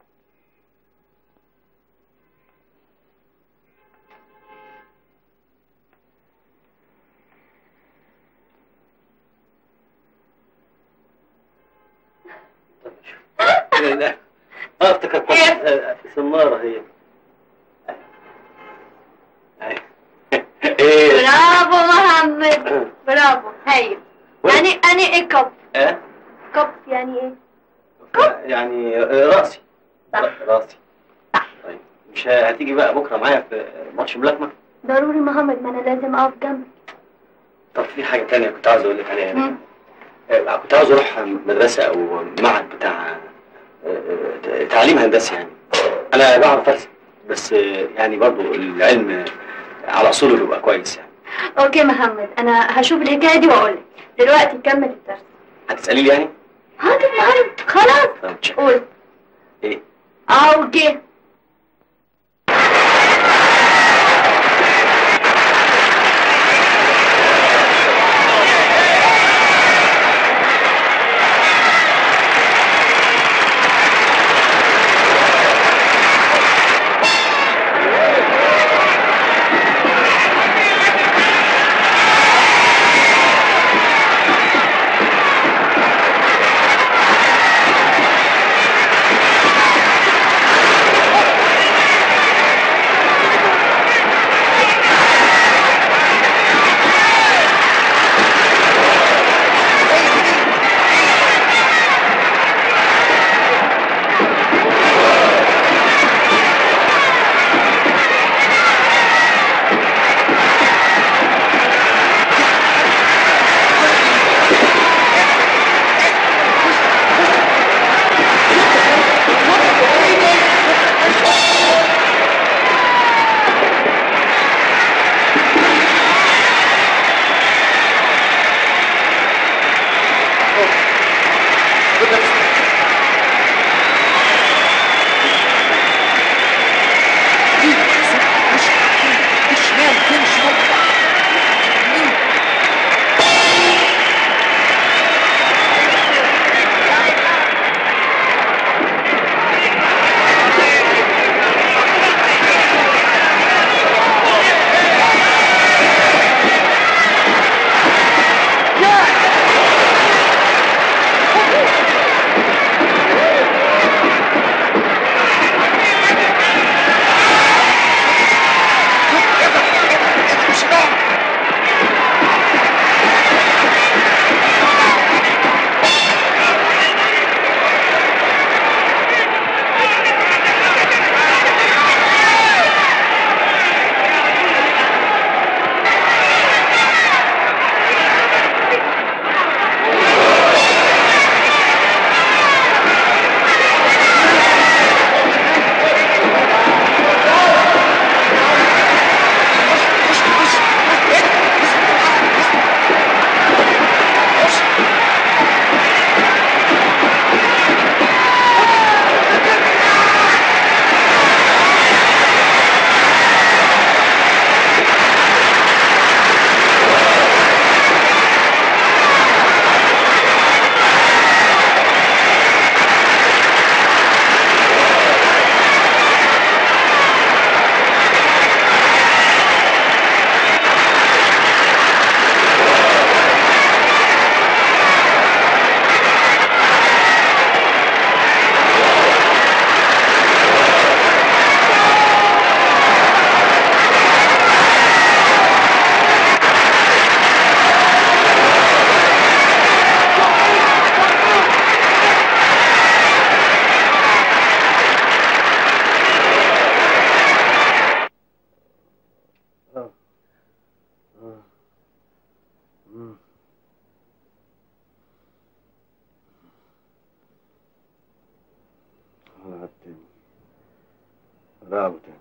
اه افتكرت آه، سمارة هي ايه برافو محمد برافو هايل يعني يعني ايه كب اه كب يعني ايه يعني آه، راسي راسي طيب مش هتيجي بقى بكره معايا في ماتش ملاكمه ضروري محمد ما انا لازم اقف جنبك طب في حاجه تانية كنت عاوز اقول لك عليها يعني. مم. آه، كنت عاوز اروح مدرسه او معهد بتاع آه، آه، تعليم هندسي يعني انا بعرف ارسم بس آه، يعني برضو العلم على اصوله بيبقى كويس يعني اوكي محمد انا هشوف الحكايه دي واقول لك دلوقتي كمل الدرس هتسالي لي يعني حاضر محمد خلاص طب تشكر. قول ايه اوكي رعب تاني رعب تاني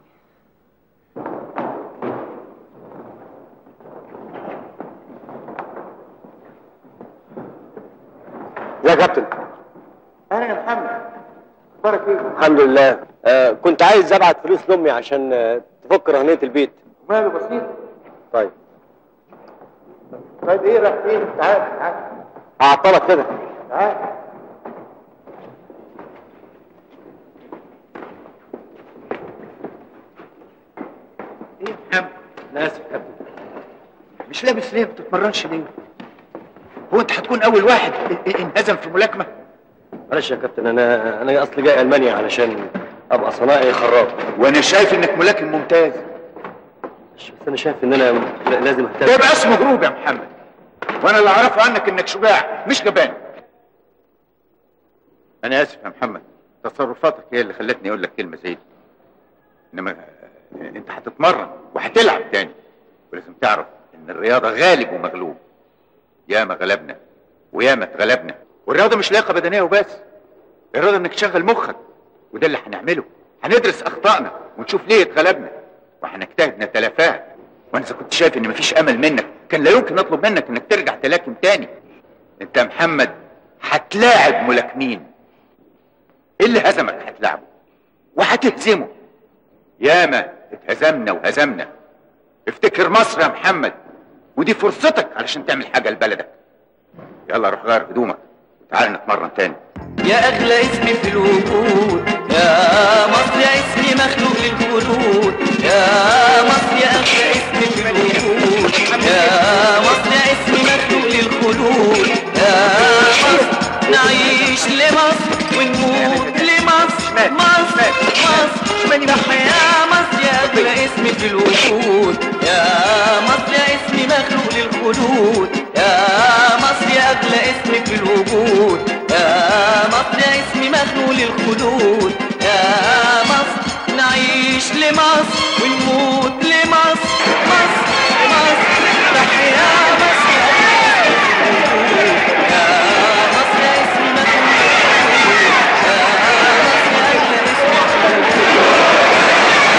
يا كابتن انا يا محمد اخبارك ايه؟ الحمد لله آه كنت عايز ابعت فلوس لامي عشان آه تفك رهنيه البيت ماله بسيط طيب طيب ايه راح فين؟ تعال تعال اعطلك كده تعال ايه يا محمد؟ انا اسف يا كابتن مش لابس ليه ما بتتمرنش ليه؟ هو انت هتكون اول واحد ا- ا- انهزم في ملاكمه؟ معلش يا كابتن انا انا اصلي جاي المانيا علشان ابقى صناعي خراط وانا شايف انك ملاكم ممتاز بس انا شايف ان انا ل- لازم اهتم ده يبقى اسمه هروب يا محمد وانا اللي اعرفه عنك انك شجاع مش جبان انا اسف يا محمد تصرفاتك هي اللي خلتني اقول لك كلمه زي دي انما آه، انت هتتمرن وهتلعب تاني ولازم تعرف ان الرياضه غالب ومغلوب ياما غلبنا وياما اتغلبنا والرياضه مش لياقه بدنيه وبس الرياضه انك تشغل مخك وده اللي هنعمله هندرس اخطائنا ونشوف ليه اتغلبنا وهنجتهد نتلافاها وانا اذا كنت شايف ان مفيش امل منك كان لا يمكن اطلب منك انك ترجع تلاكم تاني انت يا محمد هتلاعب ملاكمين اللي هزمك هتلاعبه وهتهزمه ياما اتهزمنا وهزمنا افتكر مصر يا محمد ودي فرصتك علشان تعمل حاجه لبلدك يلا روح غير هدومك وتعال نتمرن تاني يا أغلى اسم في الوجود يا مصر يا اسمي مخلوق للخلود يا مصر يا أغلى اسم في الوجود يا مصر يا اسمي مخلوق للخلود يا مصر نعيش لمصر ونموت لمصر مصر مصر تحيا مصر يا أغلى اسم في الوجود يا مصر يا اسمي مخلوق للخلود يا مصر يا أغلى اسم في الوجود يا مصر يا اسمي مخلوق للخلود يا مصر نعيش لمصر ونموت لمصر مصر مصر تحيا مصر يا مصر يا اسمي مخلوق للخلود يا مصر يا أغلى اسم في الوجود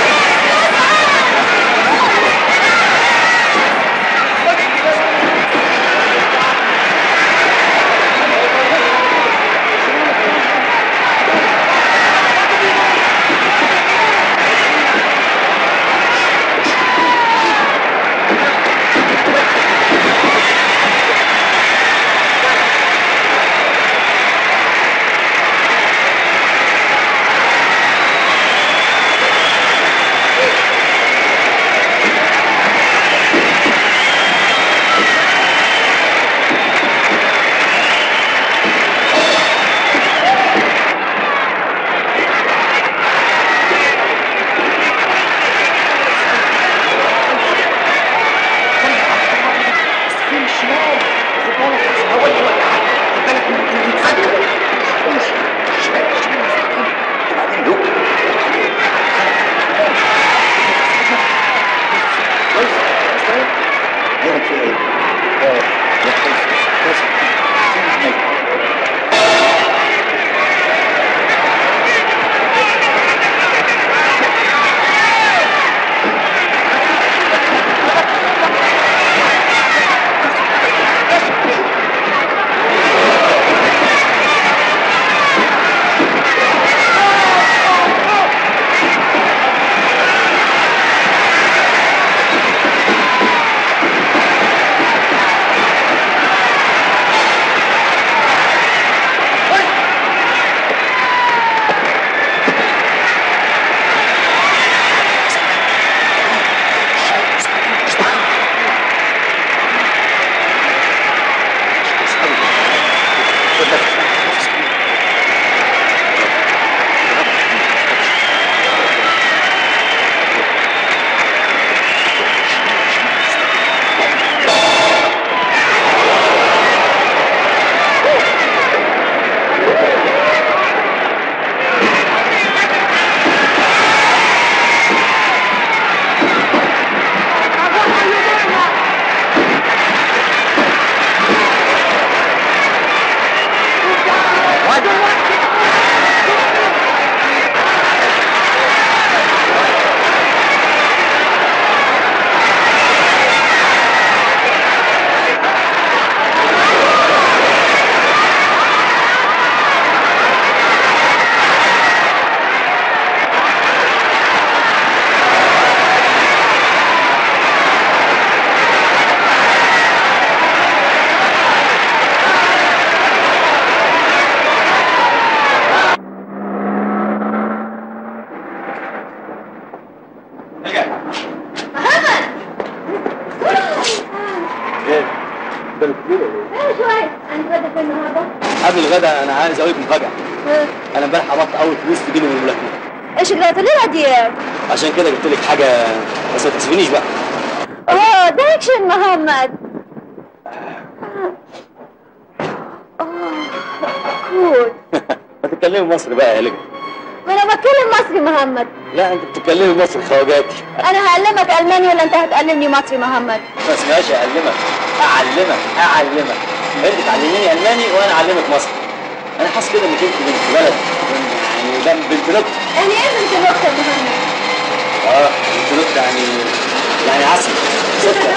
بالك كبير ولا ايه؟ ايه شوية هنتغدى فين النهارده؟ قبل الغدا انا عايز اوريك مفاجاه انا امبارح قبضت اول فلوس تجيني من الملاكمه ايش قلت لنا دي؟ عشان كده جبت لك حاجه بس ما تكسفنيش بقى اوه ده اكشن محمد كول ما تتكلمي مصري بقى يا لجا ما انا بتكلم مصري محمد لا انت بتتكلمي مصري خواجاتي انا هعلمك الماني ولا انت هتعلمني مصري محمد ما اسمهاش اعلمك اعلمك اعلمك انت تعلميني الماني وانا اعلمك مصري انا حاسس كده انك انت بنت بلد يعني ده بنت نكته يعني ايه بنت نكته يا محمد اه بنت نكته يعني يعني عسل سكر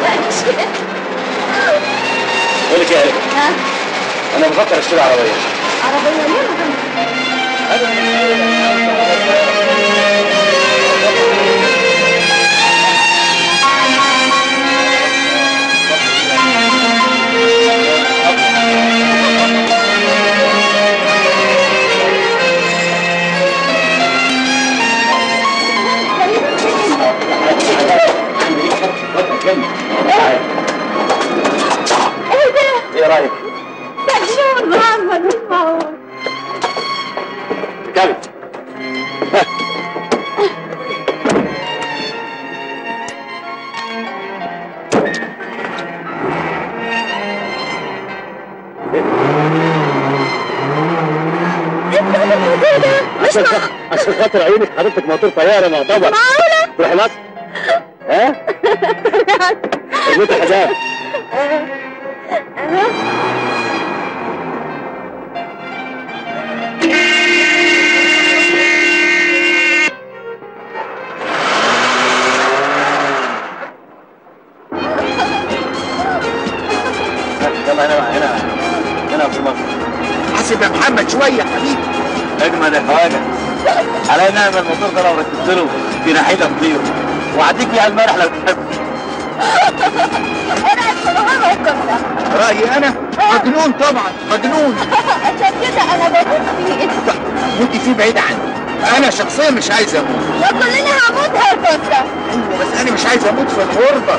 بقول لك ايه يا قلبي ها انا بفكر اشتري عربيه عربيه ليه يا محمد ايه ده ايه رايك؟ مجنون محمد مش معقول كمل مش معقول عشان خاطر عيونك حضرتك موتور طياره معتبر معقولة تروحي مصر ها؟ الموت حزام يلا هنا بقى هنا هنا في مصر حاسب يا محمد شويه يا حبيبي اجمل يا خواجه على نعم الموتور ده لو ركبت له في ناحيتك تطير وعديك بيه على المرح لو تحب انا الصراحة الكفتة رايي انا مجنون طبعا مجنون عشان كده انا بموت فيه موتي فيه بعيد عني انا شخصيا مش عايز اموت وكلنا هموت هالكفتة ايوه بس انا مش عايز اموت في الغربه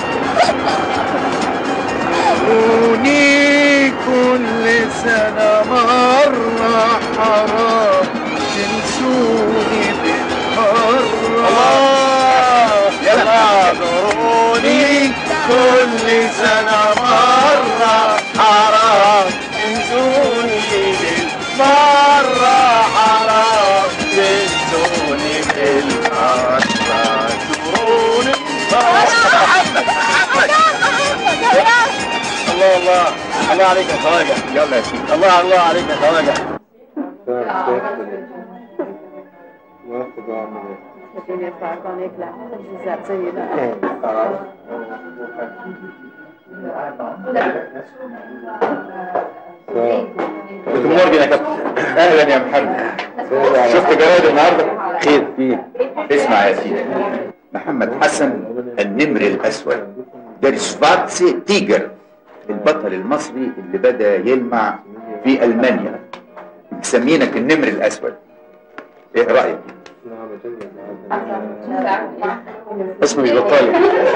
كوني كل سنة مرة حرام تنسوني بالمرة الله يلا ضروني كل سنة مرة حرام تنسوني بالمرة حرام تنسوني بالمرة ضروني محمد محمد الله الله الله عليك يا خواجه يلا يا سيدي الله الله عليك يا خواجه جوتن مورجن يا كابتن اهلا يا محمد شفت جرائد النهارده خير فيه اسمع يا سيدي محمد حسن النمر الاسود در شفارتس تيجر البطل المصري اللي بدا يلمع في المانيا مسمينك النمر الاسود ايه رايك اسمه مش بطال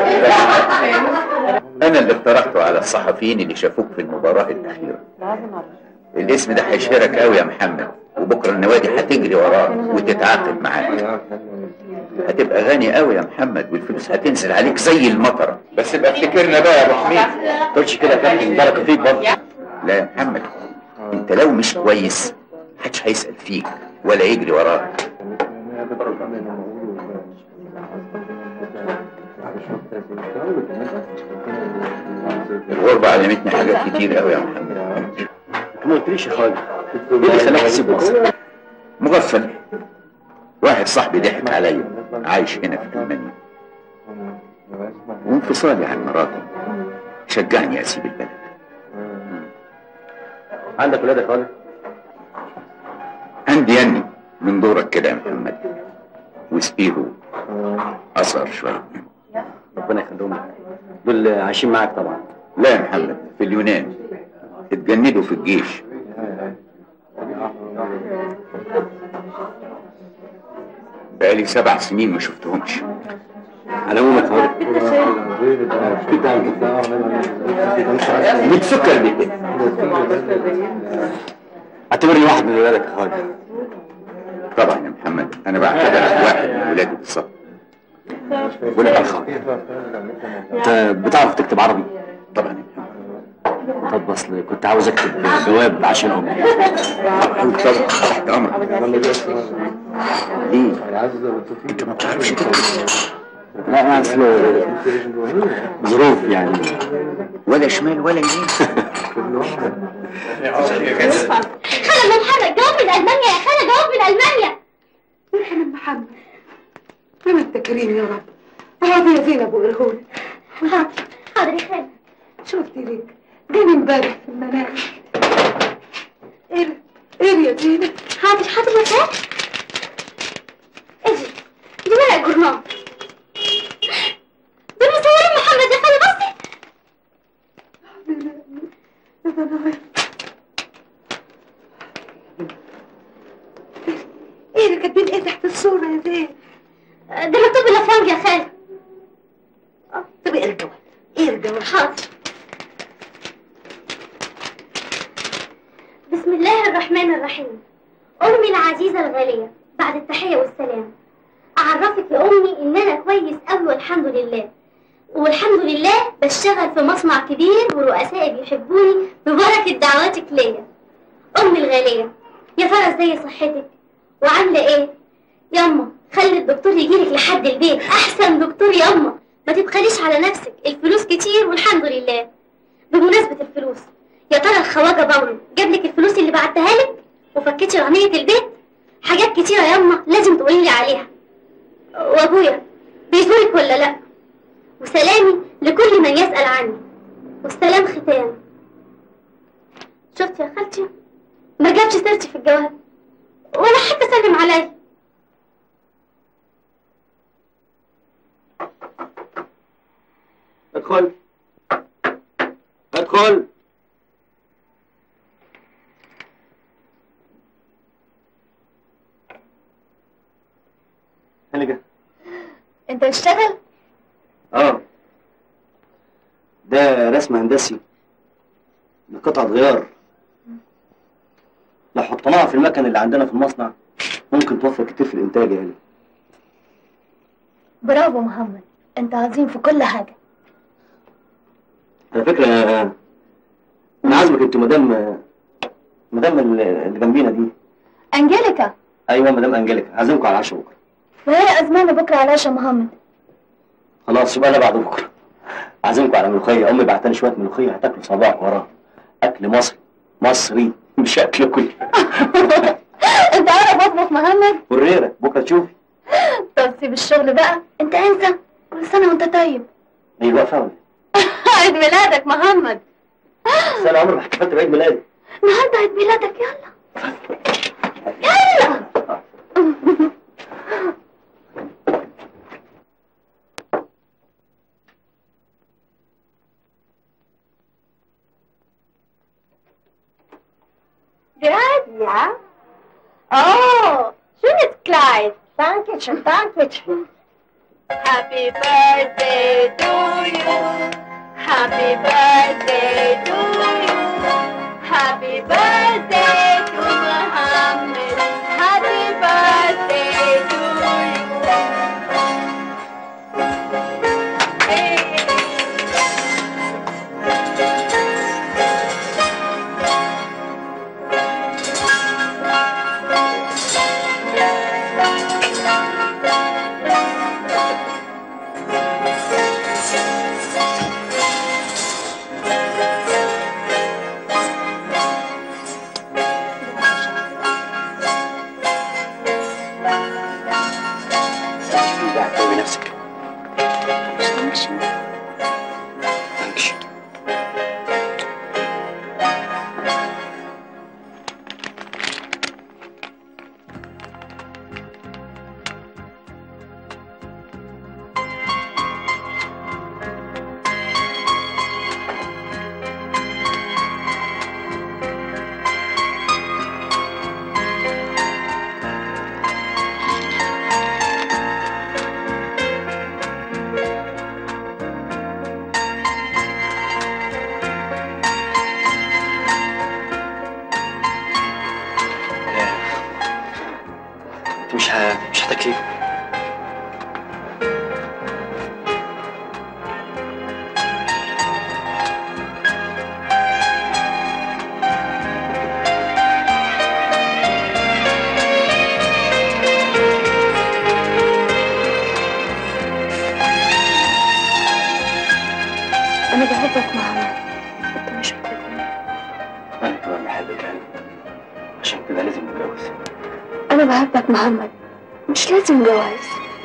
انا اللي اقترحته على الصحفيين اللي شافوك في المباراه الاخيره الاسم ده هيشهرك قوي يا محمد وبكره النوادي هتجري وراك وتتعاقد معاك هتبقى غني قوي يا محمد والفلوس هتنزل عليك زي المطره بس ابقى افتكرنا بقى يا ابو حميد ما تقولش كده يا كابتن بركه فيك برضه لا يا محمد انت لو مش كويس محدش هيسأل فيك ولا يجري وراك الغربة علمتني حاجات كتير قوي يا محمد انت ما قلتليش يا خواجه ايه اللي خلاك تسيب مصر؟ مغفل واحد صاحبي ضحك عليا عايش هنا في المانيا وانفصالي عن مراتي شجعني اسيب البلد عندك ولاد يا خواجه؟ عندي يني من دورك كده يا محمد وسقيهو اصغر شويه ربنا يخليهم لك دول عايشين معاك طبعا لا يا محمد في اليونان اتجندوا في الجيش بقالي سبع سنين ما شفتهمش على العموم يا خواجه بتفكر بيه اعتبرني واحد من ولادك يا خواجه طبعا يا محمد انا بعتبرك واحد من ولادي بالظبط بقول لك يا خواجه انت بتعرف تكتب عربي؟ طبعا يا محمد طب اصل كنت عاوز اكتب جواب عشان امي طبعا تحت امرك ايه انت ما بتعرفش تكتب لا اصل ظروف يعني ولا شمال ولا يمين خالد محمد جواب من المانيا يا خالد جواب من المانيا يا محمد ما انت كريم يا رب هذه يا زينب وقرهولي حاضر حاضر يا خالد شفت ليك جاني امبارح في المنام ايه ايه يا زينب حاضر حاضر يا خالد اجي دي ورق جورنال دول مصورين محمد يا خالد بصي ايه اللي كاتبين ايه تحت الصورة يا زين ده مكتوب بالافرنج يا خالد طب ايه الجواب ايه الجواب حاضر بسم الله الرحمن الرحيم أمي العزيزة الغالية بعد التحية والسلام أعرفك يا أمي إن أنا كويس أوي والحمد لله والحمد لله بشتغل في مصنع كبير ورؤسائي بيحبوني ببركة دعواتك ليا أمي الغالية يا ترى ازاي صحتك وعاملة ايه؟ ياما خلي الدكتور يجيلك لحد البيت أحسن دكتور ياما ما تبخليش على نفسك الفلوس كتير والحمد لله بمناسبة الفلوس يا ترى الخواجة باولو جاب لك الفلوس اللي بعتها لك وفكتي رهنية البيت حاجات كتيرة ياما لازم تقولي لي عليها وابويا بيزورك ولا لا وسلامي لكل من يسأل عني والسلام ختام شفت يا خالتي ما جابش سيرتي في الجواب ولا حتى سلم عليا ادخل ادخل اللي جه انت بتشتغل اه ده رسم هندسي لقطعة غيار لو حطيناها في المكن اللي عندنا في المصنع ممكن توفر كتير في الانتاج يعني برافو محمد انت عظيم في كل حاجة على فكرة انا عازمك انت مدام مدام اللي جنبينا دي انجليكا ايوه مدام انجليكا عازمكم على العشاء بكره وهي ازمانة بكرة على عشاء محمد خلاص يبقى انا بعد بكره عازمكم على ملوخيه امي بعتني شويه ملوخيه هتاكلوا صباعك وراها اكل مصري مصري مش اكلكم انت عارف اطبخ محمد وريره بكره تشوفي طب سيب الشغل بقى انت انسى كل سنة وانت طيب هي واقفه ولا عيد ميلادك محمد بس انا عمري ما احتفلت بعيد ميلادي النهارده عيد ميلادك يلا يلا Good, ja. Oh, schönes Kleid. Danke schön, danke schön. Happy birthday to you. Happy birthday to you. Happy birthday to Muhammad. Happy birthday to اعتبري نفسك Dankeschön. انت مش ه... مش هتاكلي لازم نتجوز أنا بحبك محمد مش لازم جواز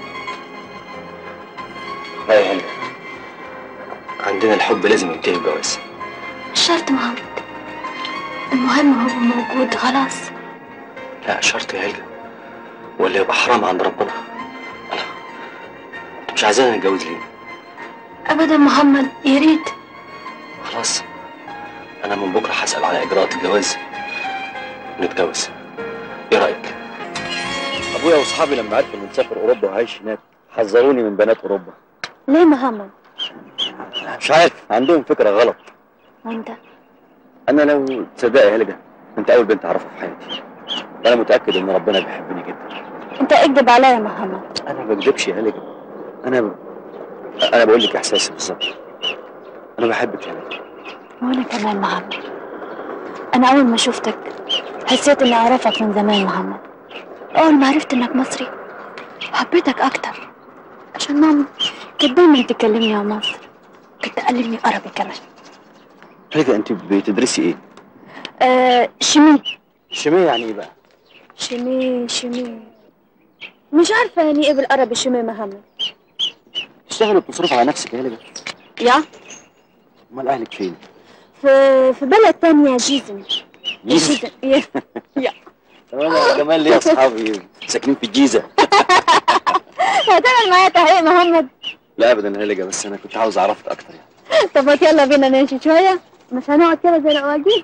لا يا هلا عندنا الحب لازم ينتهي بجواز مش شرط محمد المهم هو موجود خلاص لا شرط يا هلجة ولا يبقى حرام عند ربنا أنا أنت مش عايزانا نتجوز ليه؟ أبدا محمد يا ريت خلاص أنا من بكرة هسأل على إجراءات الجواز ونتجوز إيه رأيك؟ ابويا واصحابي لما عرفوا اني مسافر اوروبا وعايش هناك حذروني من بنات اوروبا ليه محمد مش عارف عندهم فكره غلط وانت انا لو تصدقي يا هلجة انت اول بنت اعرفها في حياتي انا متاكد ان ربنا بيحبني جدا انت اكذب عليا يا محمد انا ما بكذبش يا هلجة انا ب... انا بقول لك احساسي بالظبط انا بحبك يا هلجة وانا كمان محمد انا اول ما شفتك حسيت اني اعرفك من زمان محمد اول ما عرفت انك مصري حبيتك اكتر عشان ماما كانت دايما تكلمني عن مصر كنت تقلمني عربي كمان هلجة انت بتدرسي ايه؟ آه شمي شمية يعني ايه بقى؟ شمي شمي مش عارفة يعني ايه بالعربي شمي محمد تشتغلي وتصرفي على نفسك يا هلجة يا امال اهلك فين؟ في في بلد تانية جيزن جيزة جيزن يا يا انا كمان ليا اصحابي ساكنين في الجيزه هتعمل معايا تحقيق محمد لا ابدا يا هلجة بس انا كنت عاوز اعرفك اكتر يعني طب ما يلا بينا نمشي شوية مش هنقعد كده زي الأواجيز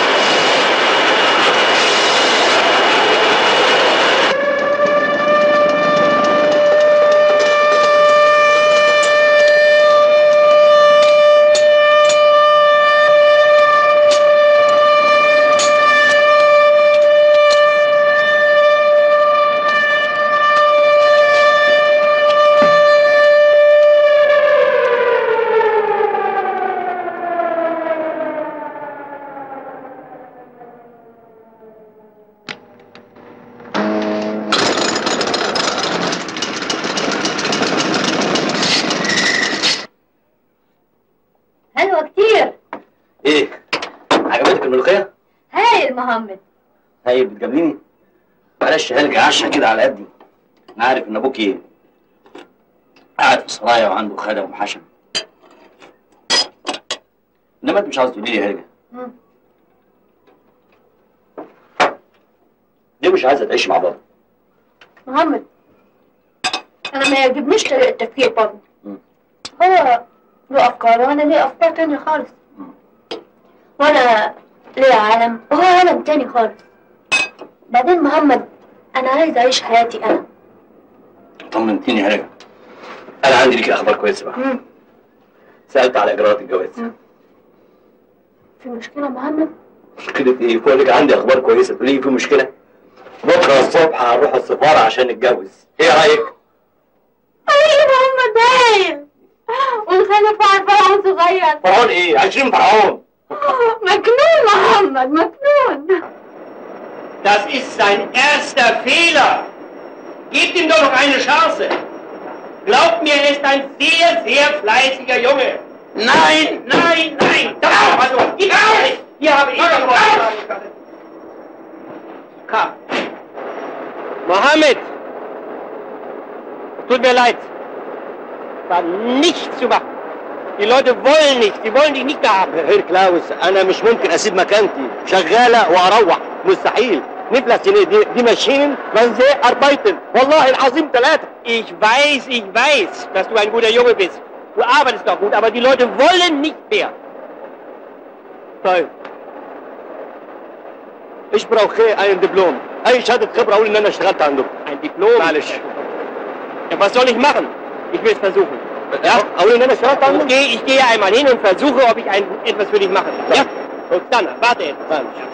حلوة كتير إيه؟ عجبتك الملوخية؟ هايل محمد هاي بتجامليني؟ معلش يا هلجة عشا كده على قدي أنا عارف إن أبوك إيه؟ قاعد في سرايا وعنده خدم وحشم إنما أنت مش عاوز تقولي لي يا هلجة مم. ليه مش عايزة تعيش مع بابا؟ محمد أنا ما يعجبنيش طريقة تفكير بابا مم. هو له أفكار وأنا ليه أفكار تانية خالص وأنا ليه عالم وهو عالم تاني خالص بعدين محمد أنا عايز أعيش حياتي أنا طمنتيني يا هلجة أنا عندي ليكي أخبار كويسة بقى مم. سألت على إجراءات الجواز مم. في مشكلة محمد مشكلة إيه؟ بقول لك عندي أخبار كويسة تقولي لي في مشكلة؟ بكرة الصبح هنروح السفارة عشان نتجوز إيه رأيك؟ أي محمد هايل ونخلف واحد فرعون صغير فرعون إيه؟ 20 فرعون مجنون محمد مجنون Das ist sein erster Fehler. Gebt ihm doch noch eine Chance. Glaubt mir, er ist ein sehr, sehr fleißiger Junge. Nein, nein, nein. Das also, gib mir Hier habe ich noch was sagen können. Ka. Mohammed. Tut mir leid. War nichts zu machen. Die Leute wollen nicht, die wollen dich nicht mehr haben. هير كلاوس انا مش ممكن اسيب مكانتي شغاله واروح مستحيل نبلس دي, دي ماشين من زي اربايتن والله العظيم ثلاثه Ich weiß, ich weiß, dass du ein guter Junge bist. Du arbeitest doch gut, aber die Leute wollen nicht mehr. طيب ايش براوخي ein دبلوم اي شهاده خبره اقول ان انا اشتغلت عندكم Ein Diplom? معلش Ja, was soll ich machen? Ich will es versuchen. Ja, اقول ان انا اشتغلت Ich عندكم gehe, ich gehe einmal hin und versuche, ob ich ein, etwas für dich machen kann. Ja? Gut, dann, warte etwas. معلش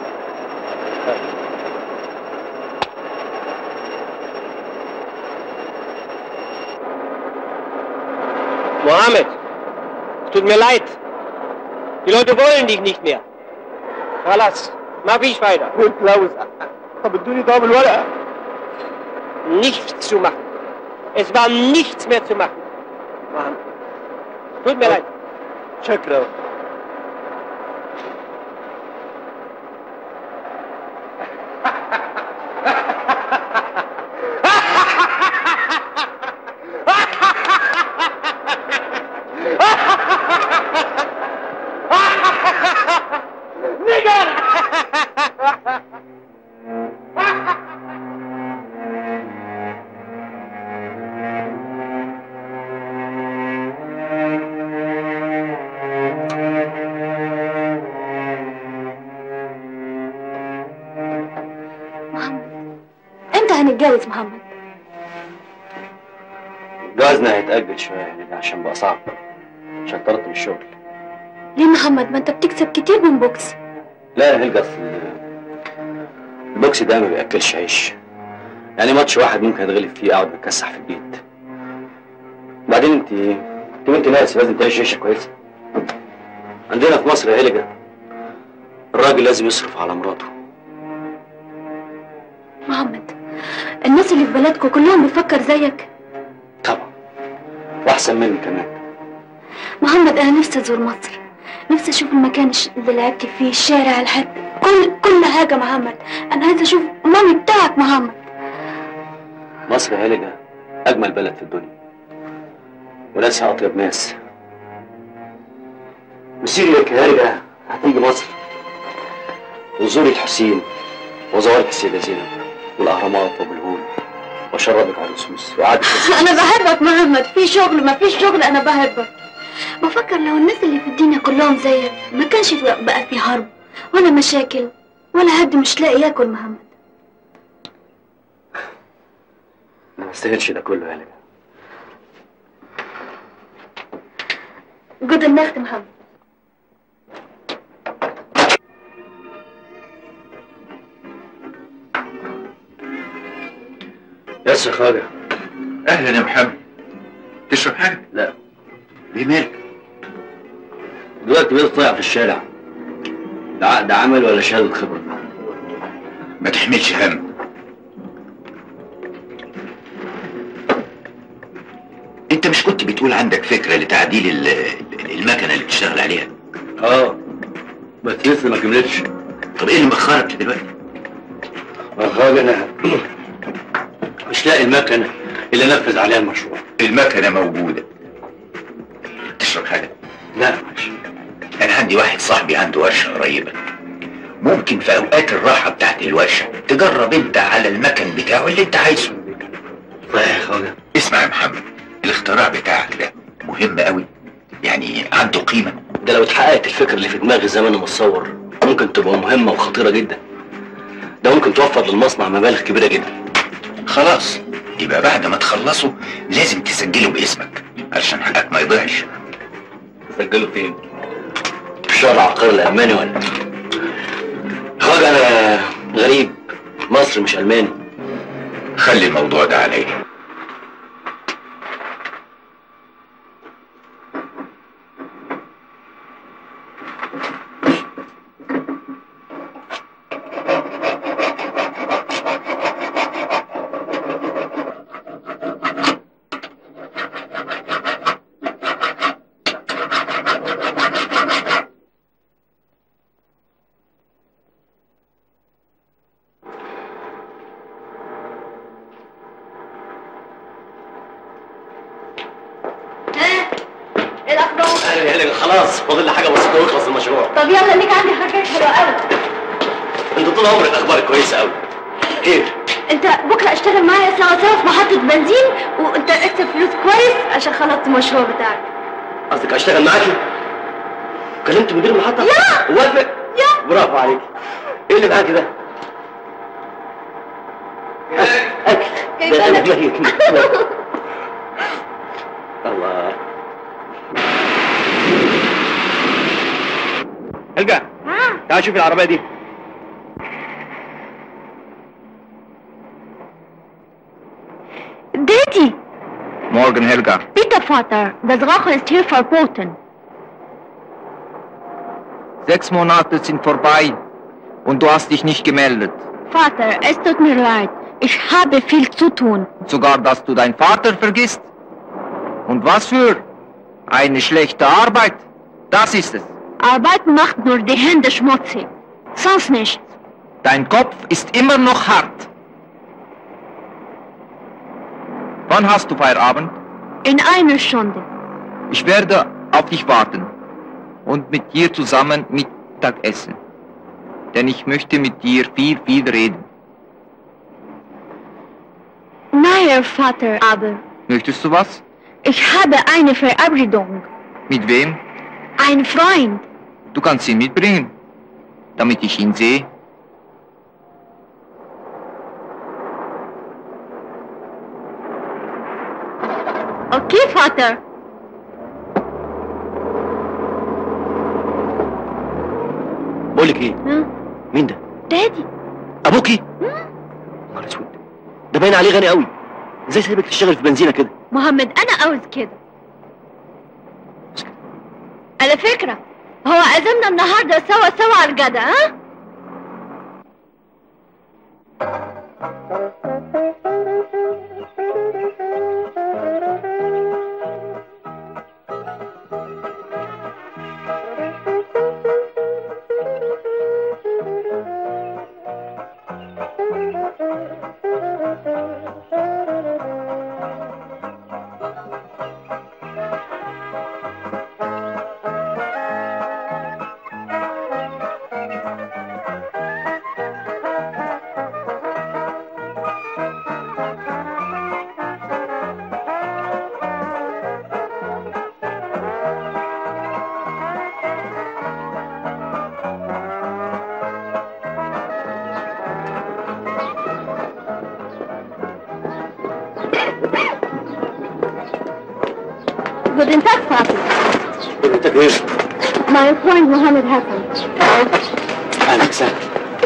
Mohammed, es tut mir leid. Die Leute wollen dich nicht mehr. Verlass. Mach ich weiter. هير كلاوس طب ادوني طب الورقه Nichts zu machen. Es war nichts mehr zu machen. Mohammed. Tut mir leid. شكرا هنتجوز محمد جوازنا هيتأجل شوية يعني عشان بقى صعب عشان طردت من الشغل ليه محمد ما انت بتكسب كتير من بوكس لا يا هلجة اصل البوكس ده ما بياكلش عيش يعني ماتش واحد ممكن اتغلب فيه اقعد متكسح في البيت بعدين انت انت وانت ناس لازم تعيش عيشه كويسه عندنا في مصر يا هلجة الراجل لازم يصرف على مراته محمد الناس اللي في بلدكم كلهم بيفكر زيك واحسن مني كمان محمد انا نفسي ازور مصر نفسي اشوف المكان الش- اللي لعبت فيه الشارع الحد كل كل حاجه محمد انا عايزه اشوف مامي بتاعك محمد مصر يا هلجة اجمل بلد في الدنيا وناسها اطيب ناس مسيرك يا هلجة هتيجي مصر وزوري الحسين وزوارك السيدة زينب والأهرامات وأبو الهول وأشربك على الأسوس وعادة انا بحبك محمد في شغل ما فيش شغل انا بحبك بفكر لو الناس اللي في الدنيا كلهم زيك ما كانش بقى في حرب ولا مشاكل ولا حد مش لاقي ياكل محمد ما استاهلش ده كله يا هلجة جود النخت محمد يس يا خواجة اهلا يا محمد تشرب حاجه لا ليه مالك دلوقتي بقيت طايع في الشارع ده عقد عمل ولا شهادة خبرة ما تحملش هم انت مش كنت بتقول عندك فكره لتعديل ال- ال- المكنه اللي بتشتغل عليها اه بس لسه ما كملتش طب ايه اللي مأخرك دلوقتي يا خواجة أنا مش لاقي المكنة اللي نفذ عليها المشروع المكنه موجوده تشرب حاجه لا ماشي انا عندي واحد صاحبي عنده ورشه قريبه ممكن في اوقات الراحه بتاعت الورشه تجرب انت على المكن بتاعه اللي انت عايزه صحيح يا خواجة اسمع يا محمد الاختراع بتاعك ده مهم قوي يعني عنده قيمه ده لو اتحققت الفكرة اللي في دماغي زي ما أنا متصور ممكن تبقى مهمة وخطيرة جدا ده ممكن توفر للمصنع مبالغ كبيرة جدا خلاص يبقى بعد ما تخلصه لازم تسجله باسمك علشان حقك ما يضيعش تسجله فين؟ في الشهر العقاري الألماني ولا خواجة أنا غريب مصر مش ألماني خلي الموضوع ده عليا ايه الاخبار أهلا يا هلجة خلاص فاضل لي حاجة بسيطة ويخلص المشروع طب يلا ليك عندي حاجات حلوه قوي أنت طول عمرك أخبارك كويسة أوي خير انت بكره اشتغل معايا سوا سوا في محطه بنزين وانت اكسب فلوس كويس عشان خلصت المشروع بتاعك قصدك أشتغل معاكي؟ كلمت مدير المحطة؟ يا وافق؟ يا برافو عليك ايه اللي معاك ده؟ اكل جايبة ده لك. ميت. الله هلجة تعال شوف العربية دي Daddy, Morgen, Helga. bitte Vater, das Rauchen ist hier verboten. Sechs Monate sind vorbei und du hast dich nicht gemeldet. Vater, es tut mir leid. Ich habe viel zu tun. Sogar, dass du deinen Vater vergisst. Und was für eine schlechte Arbeit. Das ist es. Arbeit macht nur die Hände schmutzig. Sonst nichts. Dein Kopf ist immer noch hart. Wann hast du Feierabend? In einer Stunde. Ich werde auf dich warten und mit dir zusammen Mittag essen. Denn ich möchte mit dir viel, viel reden. Nein, Vater, aber Möchtest du was? ich habe eine Verabredung. Mit wem? Ein Freund. Du kannst ihn mitbringen, damit ich ihn sehe. اوكي فاتر بقول لك ايه ها؟ مين ده دادي ابوكي نهار اسود ده باين عليه غني قوي ازاي سايبك تشتغل في بنزينه كده محمد انا عاوز كده على فكرة هو عزمنا النهاردة سوا سوا على الغدا ها؟ Guten Tag, Vati. انت ايه My friend Mohammed Hassan. اهلا وسهلا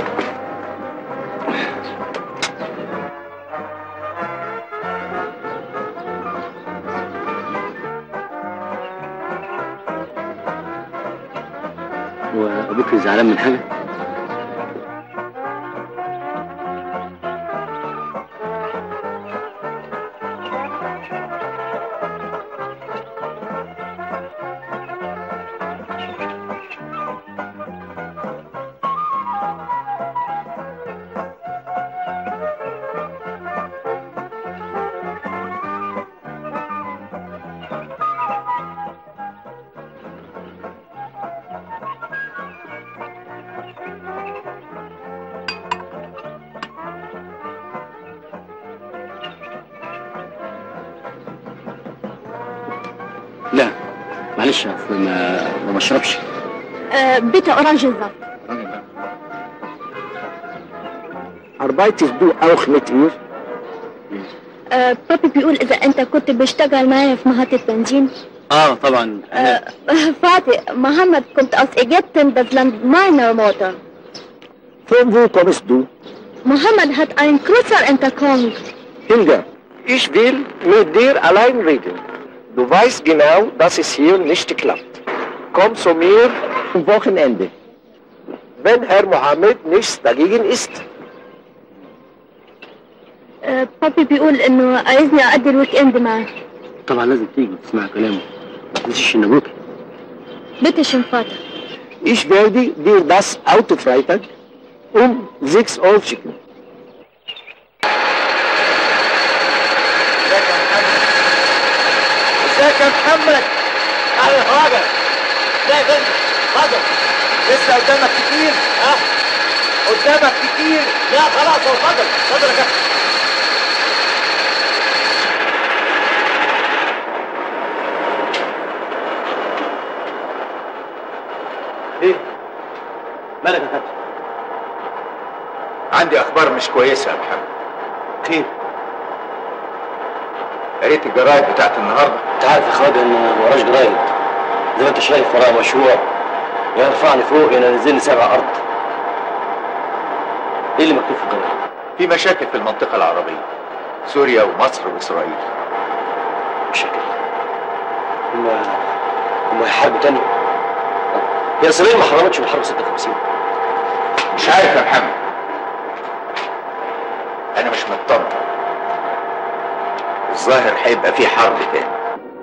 وابوك زعلان من حاجه لا معلش اصل ما ما بشربش Äh, bitte Orangensaft. Arbeitest du auch mit mir? Äh, بابي بيقول إذا أنت كنت بشتغل معايا في محطة بنزين اه طبعا äh, فاتي محمد كنت aus Ägypten das Land meiner Mutter. Von wo kommst du? Mohammed hat einen Kreuzer entkommen. Inga, ich will mit dir allein reden. Du weißt genau, dass es hier nicht klappt. Komm zu mir am Wochenende. Wenn Herr Mohammed nichts dagegen ist. Äh, بابي بيقول إنه عايزني أقضي الويك إند معاه. طبعا لازم تيجي تسمع كلامه ما تنسيش ان ابوك bitte schön فاتي. Ich werde dir das Auto Freitag um 6 Uhr schicken. ازيك يا محمد على الهاجر ازيك انت اتفضل لسه قدامك كتير ها قدامك كتير لا خلاص هو اتفضل اتفضل يا كابتن ايه مالك يا كابتن عندي اخبار مش كويسه يا محمد خير قريت الجرايد بتاعت النهارده انت عارف يا خالد ان ما وراش جرايد زي ما انت شايف ورايا مشروع يا يرفعني فوق يا ينزلني سبع ارض ايه اللي مكتوب في الجرايد في مشاكل في المنطقه العربيه سوريا ومصر واسرائيل مشاكل هما هما هيحاربوا تاني هي اسرائيل ما حرمتش من حرب 56 مش عارف يا محمد انا مش مطمن الظاهر هيبقى في حرب تاني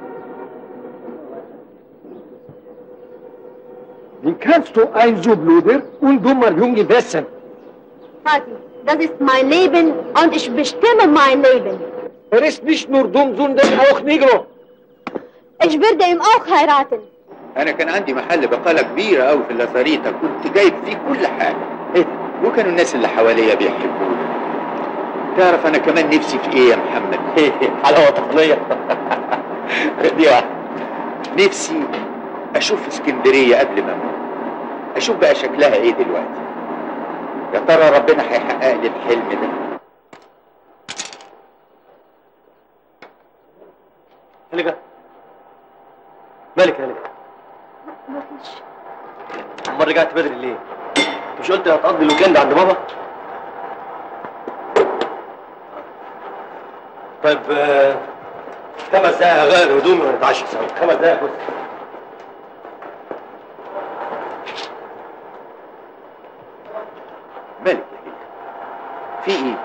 Wie kannst du ein so blöder und dummer Junge wissen? Vati, das ist mein Leben und ich bestimme mein Leben. Er ist nicht nur dumm, sondern auch Negro. Ich werde ihn auch heiraten. انا كان عندي محل بقاله كبيره قوي في اللاساريتا كنت جايب فيه كل حاجه ايه وكانوا الناس اللي حواليا بيحبوني تعرف انا كمان نفسي في ايه يا محمد حلاوه طفليه دي واحده نفسي اشوف اسكندريه قبل ما اموت اشوف بقى شكلها ايه دلوقتي يا ترى ربنا هيحقق لي الحلم ده هلقة مالك يا هلقة مفيش امال رجعت بدري ليه؟ مش قلت هتقضي الويكند عند بابا؟ طيب آه، خمس دقايق هغير هدومي ونتعشى سوا خمس دقايق بس مالك يا هيك في ايه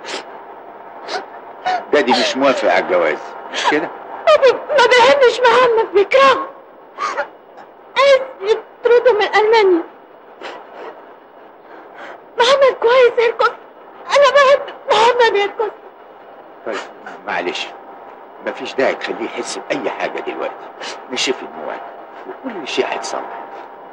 دادي مش موافق على الجواز مش كده ما بحبش محمد بيكرهه عايز يطرده من ألمانيا محمد كويس يرقص أنا بحب محمد يرقص طيب معلش مفيش داعي تخليه يحس بأي حاجة دلوقتي نشف دموعك وكل شيء هيتصلح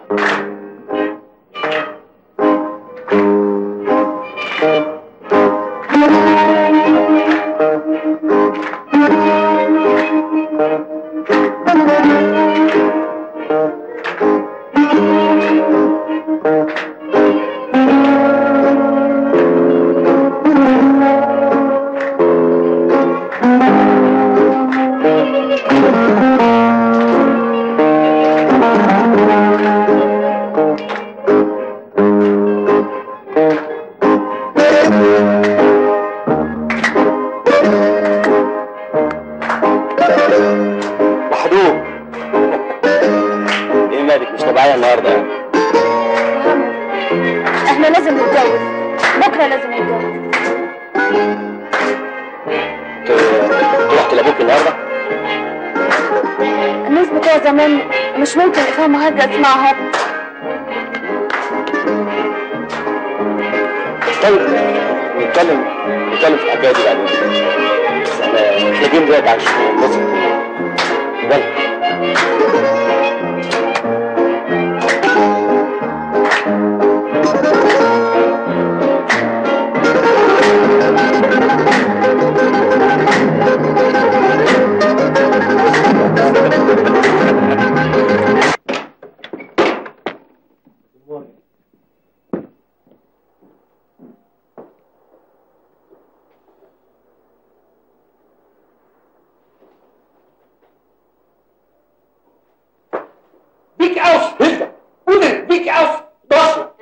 محروق ايه مالك مش طبيعية النهارده يعني احنا لازم نتجوز بكرة لازم نتجوز انت رحت لابوك النهارده؟ الناس بتوع زمان مش ممكن يفهموا حاجة اسمها هب طيب نتكلم نتكلم في الحكايه دي بعدين بس احنا احنا جايين دلوقتي عشان ننبسط يلا Blick auf! Hilfe! Uwe, Blick auf! Deutschland!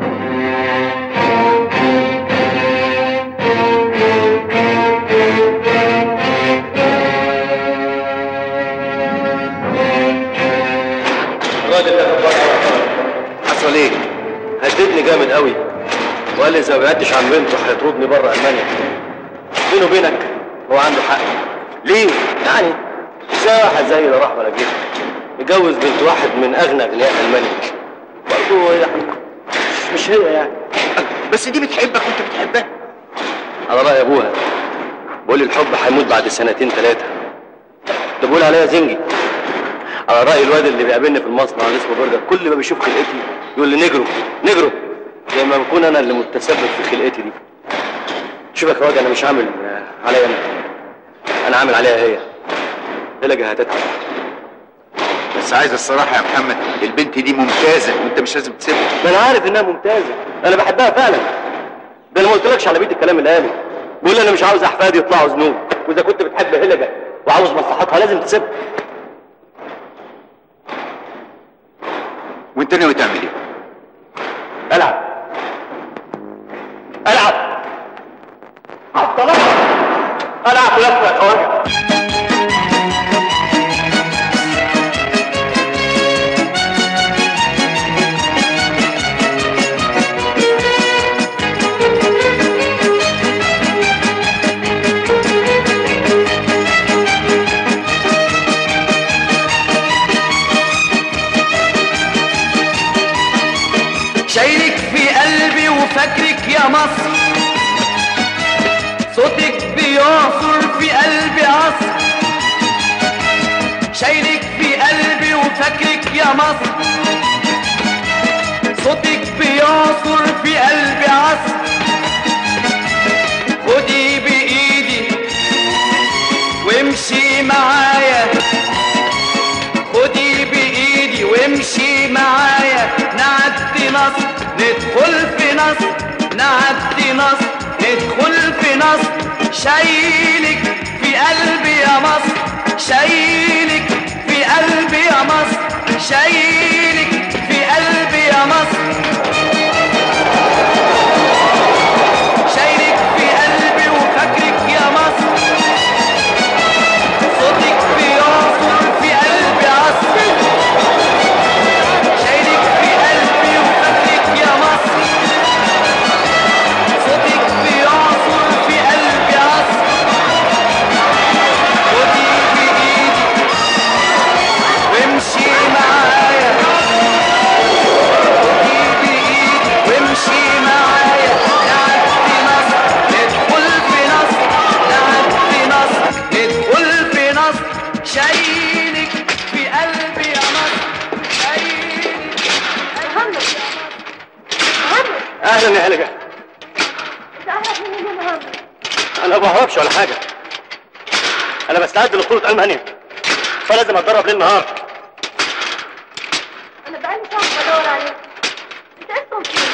الراجل ده حصل ايه؟ هددني جامد قوي وقال لي اذا ما بعدتش عن بنته هيطردني بره المانيا بيني وبينك هو عنده حق ليه؟ يعني ازاي واحد زي اللي راح ولا جه يتجوز بنت واحد من اغنى اغنياء المانيا برضه يعني مش- مش هي يعني بس دي بتحبك وانت بتحبها على رأي ابوها بقول لي الحب هيموت بعد سنتين ثلاثة ده بقول عليا زنجي على رأي الواد اللي بيقابلني في المصنع اللي اسمه برجر كل ما بيشوف خلقتي يقول لي نجرو نجرو زي ما بكون انا اللي متسبب في خلقتي دي شوف يا خواجه انا مش عامل آه، عليا انا انا عامل عليها هي هي هتتعب بس عايز الصراحة يا محمد البنت دي ممتازة وانت مش لازم تسيبها ما انا عارف انها ممتازه انا بحبها فعلا ده انا ما قلتلكش على بيت الكلام اللي قاله بقول لي انا مش عاوز احفادي يطلعوا ذنوب واذا كنت بتحب هلجه وعاوز مصلحتها لازم تسيبها وانت ناوي تعمل ايه؟ العب العب عطلات العب لفه يا خواجه شايلك في قلبي وفاكرك يا مصر صوتك بيعصر في قلبي عصر شايلك في قلبي وفاكرك يا مصر صوتك بيعصر في قلبي عصر خدي بإيدي وامشي معايا خدي بإيدي وامشي معايا نعدي نصر ندخل في نصر نعدي نصر ندخل في نصر شايلك في قلبي يا مصر شايلك في قلبي يا مصر شايلك في قلبي يا مصر شايلك في قلبي وفاكرك يا مصر صوتك بيعصر في قلبي عصر شايلك في قلبي وفاكرك يا مصر صوتك بيعصر في قلبي عصر خدي بإيدي وامشي معايا خدي بإيدي وامشي معايا نعدي مصر ندخل في نصر نعدي مصر ندخل في نصر شايلك في قلبي يا مصر شايلك محمد محمد اهلا يا هلجة تعرف مين يا محمد انا ما بهربش ولا حاجه انا بستعد لبطوله المانيا فلازم اتدرب ليل نهار انا بقالي ساعه بدور عليك انت اصلا فين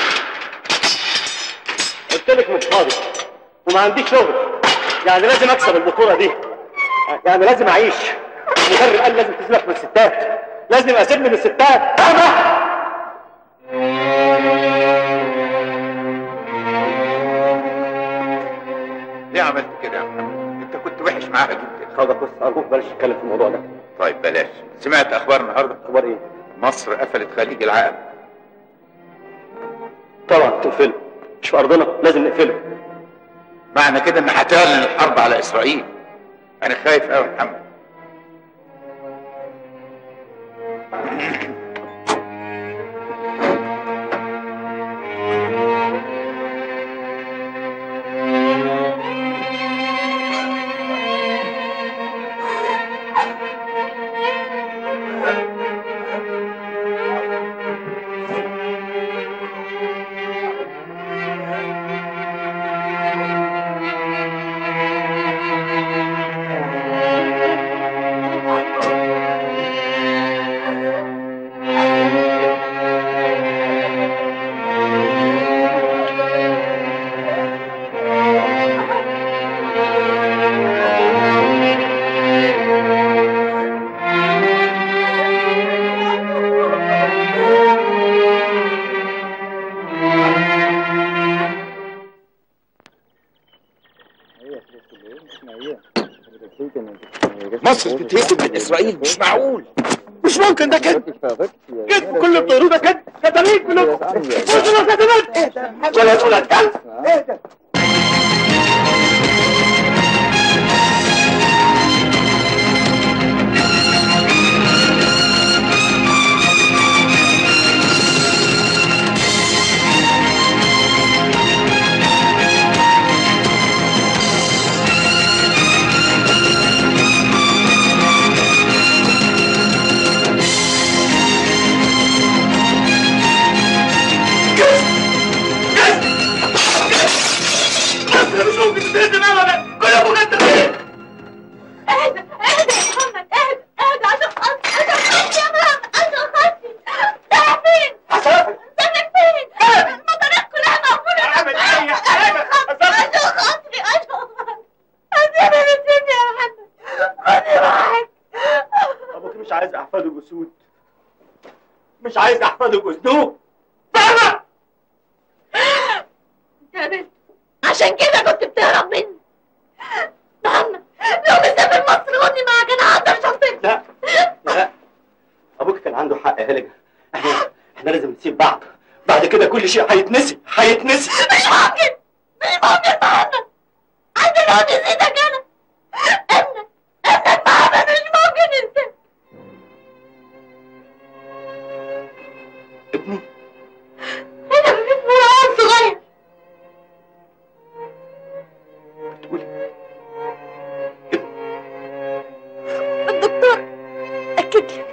قلت لك مش فاضي وما عنديش شغل يعني لازم اكسب البطوله دي يعني لازم اعيش المدرب قال لازم تسيبك من الستات لازم اسيبني من الستات فاهمه ليه عملت كده يا محمد انت كنت وحش معاها جدا خلاص بص ارجوك بلاش تتكلم في الموضوع ده طيب بلاش سمعت اخبار النهارده اخبار ايه مصر قفلت خليج العقل طبعا تقفله مش في ارضنا لازم نقفله معنى كده ان هتعلن الحرب على اسرائيل انا خايف قوي يا محمد مصر تتهزم من اسرائيل مش معقول مش ممكن ده كده كذب كل بتقولوه ده كده كذابين كلكم كلكم كذابات ولا تقول الكلب اهدى مش ممكن تتهزم ابدا كلكم كذابين اهدى اهدى يا محمد اهدى اهدى عشان خاطري عشان خاطري يا محمد عشان خاطري رايح فين؟ سافر فين؟ المطارات كلها مقفولة اعمل ايه يا حاجه عشان خاطري عشان خاطري هسيبها بالسن يا محمد خدي راحك ابوك مش عايز احفاده جسود مش عايز احفاده جسدوه يا بنت عشان كده كنت بتهرب مني محمد لو مسافر مصر خدني معاك انا هقدر شنطتي لا لا ابوك كان عنده حق يا هلجة احنا احنا لازم نسيب بعض بعد كده كل شيء هيتنسي هيتنسي مش ممكن مش ممكن محمد عشان لو نسيتك انا ابنك ابنك محمد مش ممكن انساك ابني انا مفيش مراهق صغير بتقولي الدكتور اكد لي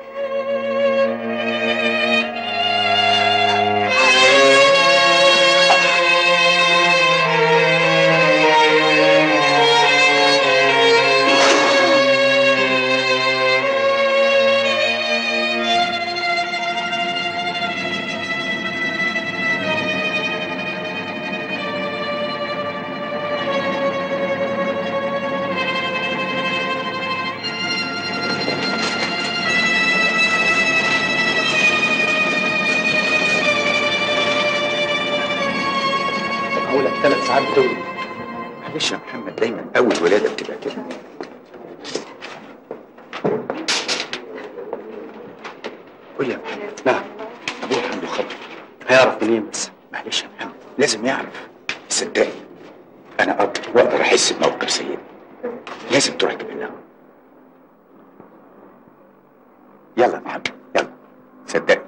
ابني الولاده بتبقى كده قول لي يا محمد نعم ابوك عنده خبر هيعرف منين بس معلش يا محمد لازم يعرف صدقني انا اب واقدر احس بموقف سيدي لازم تروح تجيب لنا يلا يا محمد يلا صدقني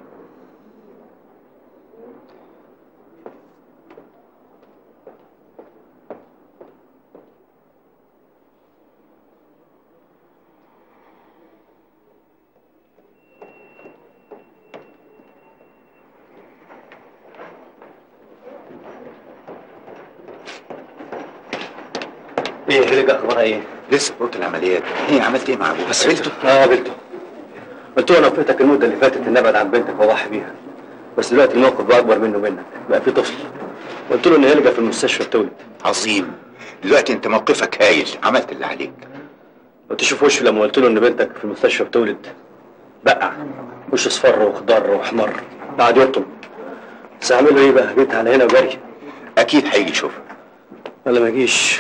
ايه هلجة اخبارها ايه؟ لسه في اوضه العمليات ايه عملت ايه مع ابوك بس قابلته؟ اه قابلته قلت له انا وافقتك المده اللي فاتت ان ابعد عن بنتك واضحي بيها بس دلوقتي الموقف بقى اكبر منه ومنك بقى في طفل قلت له ان هلجة في المستشفى بتولد عظيم دلوقتي انت موقفك هايل عملت اللي عليك لو تشوف وشه لما قلت له ان بنتك في المستشفى بتولد بقع وشه اصفر وخضر واحمر قعد يطلب بس هعمل له ايه بقى؟ جيت على هنا وجري اكيد هيجي يشوفك ولا ما يجيش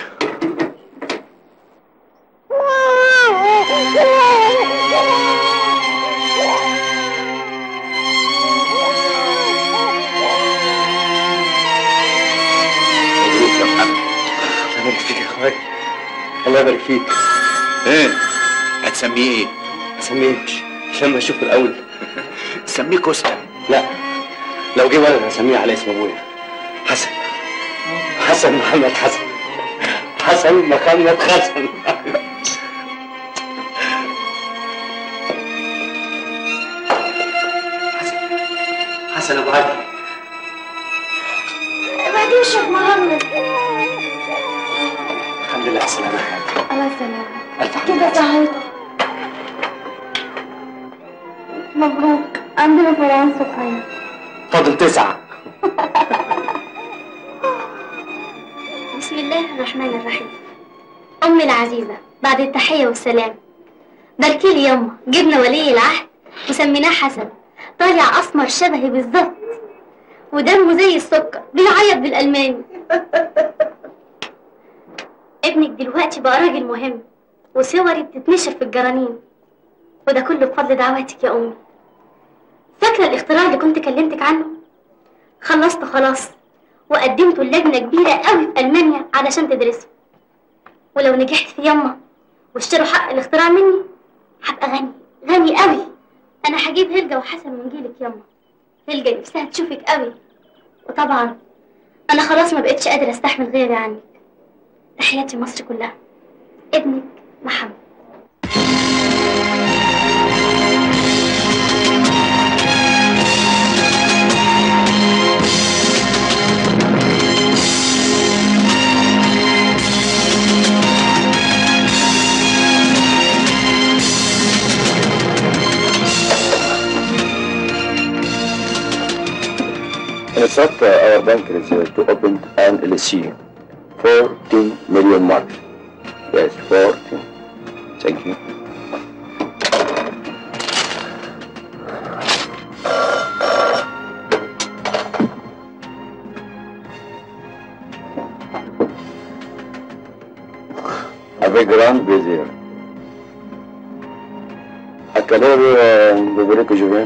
مبروك يا محمد الله يبارك فيك يا اخويا الله يبارك فيك ايه هتسميه ايه؟ سميه عشان ما اشوف الاول سميه كوستا لا لو جه ولد هسميه على اسم ابويا حسن حسن محمد حسن حسن محمد حسن حسن ابو علي بعد وشك محمد الحمد لله على السلامه الله يسلمك الف حمد كده صحيت مبروك عندنا فرعون صبحية فاضل تسعه بسم الله الرحمن الرحيم أمي العزيزة بعد التحية والسلام باركي لي يما جبنا ولي العهد وسميناه حسن طالع أسمر شبهي بالظبط ودمه زي السكر بيعيط بالألماني ابنك دلوقتي بقى راجل مهم وصوري بتتنشر في الجرانين وده كله بفضل دعواتك يا أمي فاكرة الاختراع اللي كنت كلمتك عنه؟ خلصت خلاص وقدمته لجنة كبيرة قوي في ألمانيا علشان تدرسه ولو نجحت في يما واشتروا حق الاختراع مني هبقى غني غني قوي أنا هجيب هلجة وحسن من جيلك يما هلجة نفسها تشوفك قوي وطبعا أنا خلاص ما بقتش قادرة أستحمل غيري عنك تحياتي مصر كلها ابنك محمد instruct uh, our bankers uh, to open an LC. 14 million marks. Yes, 14. Thank you. Avec grand plaisir. À quelle heure euh, vous voulez que je vienne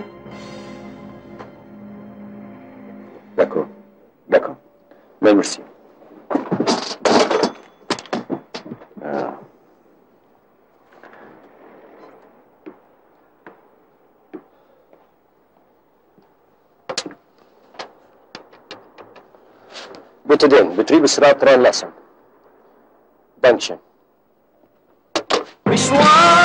D'accord, d'accord. Mais merci. Ah. Bitte den, Betriebsrat reinlassen. Dankeschön. مشوار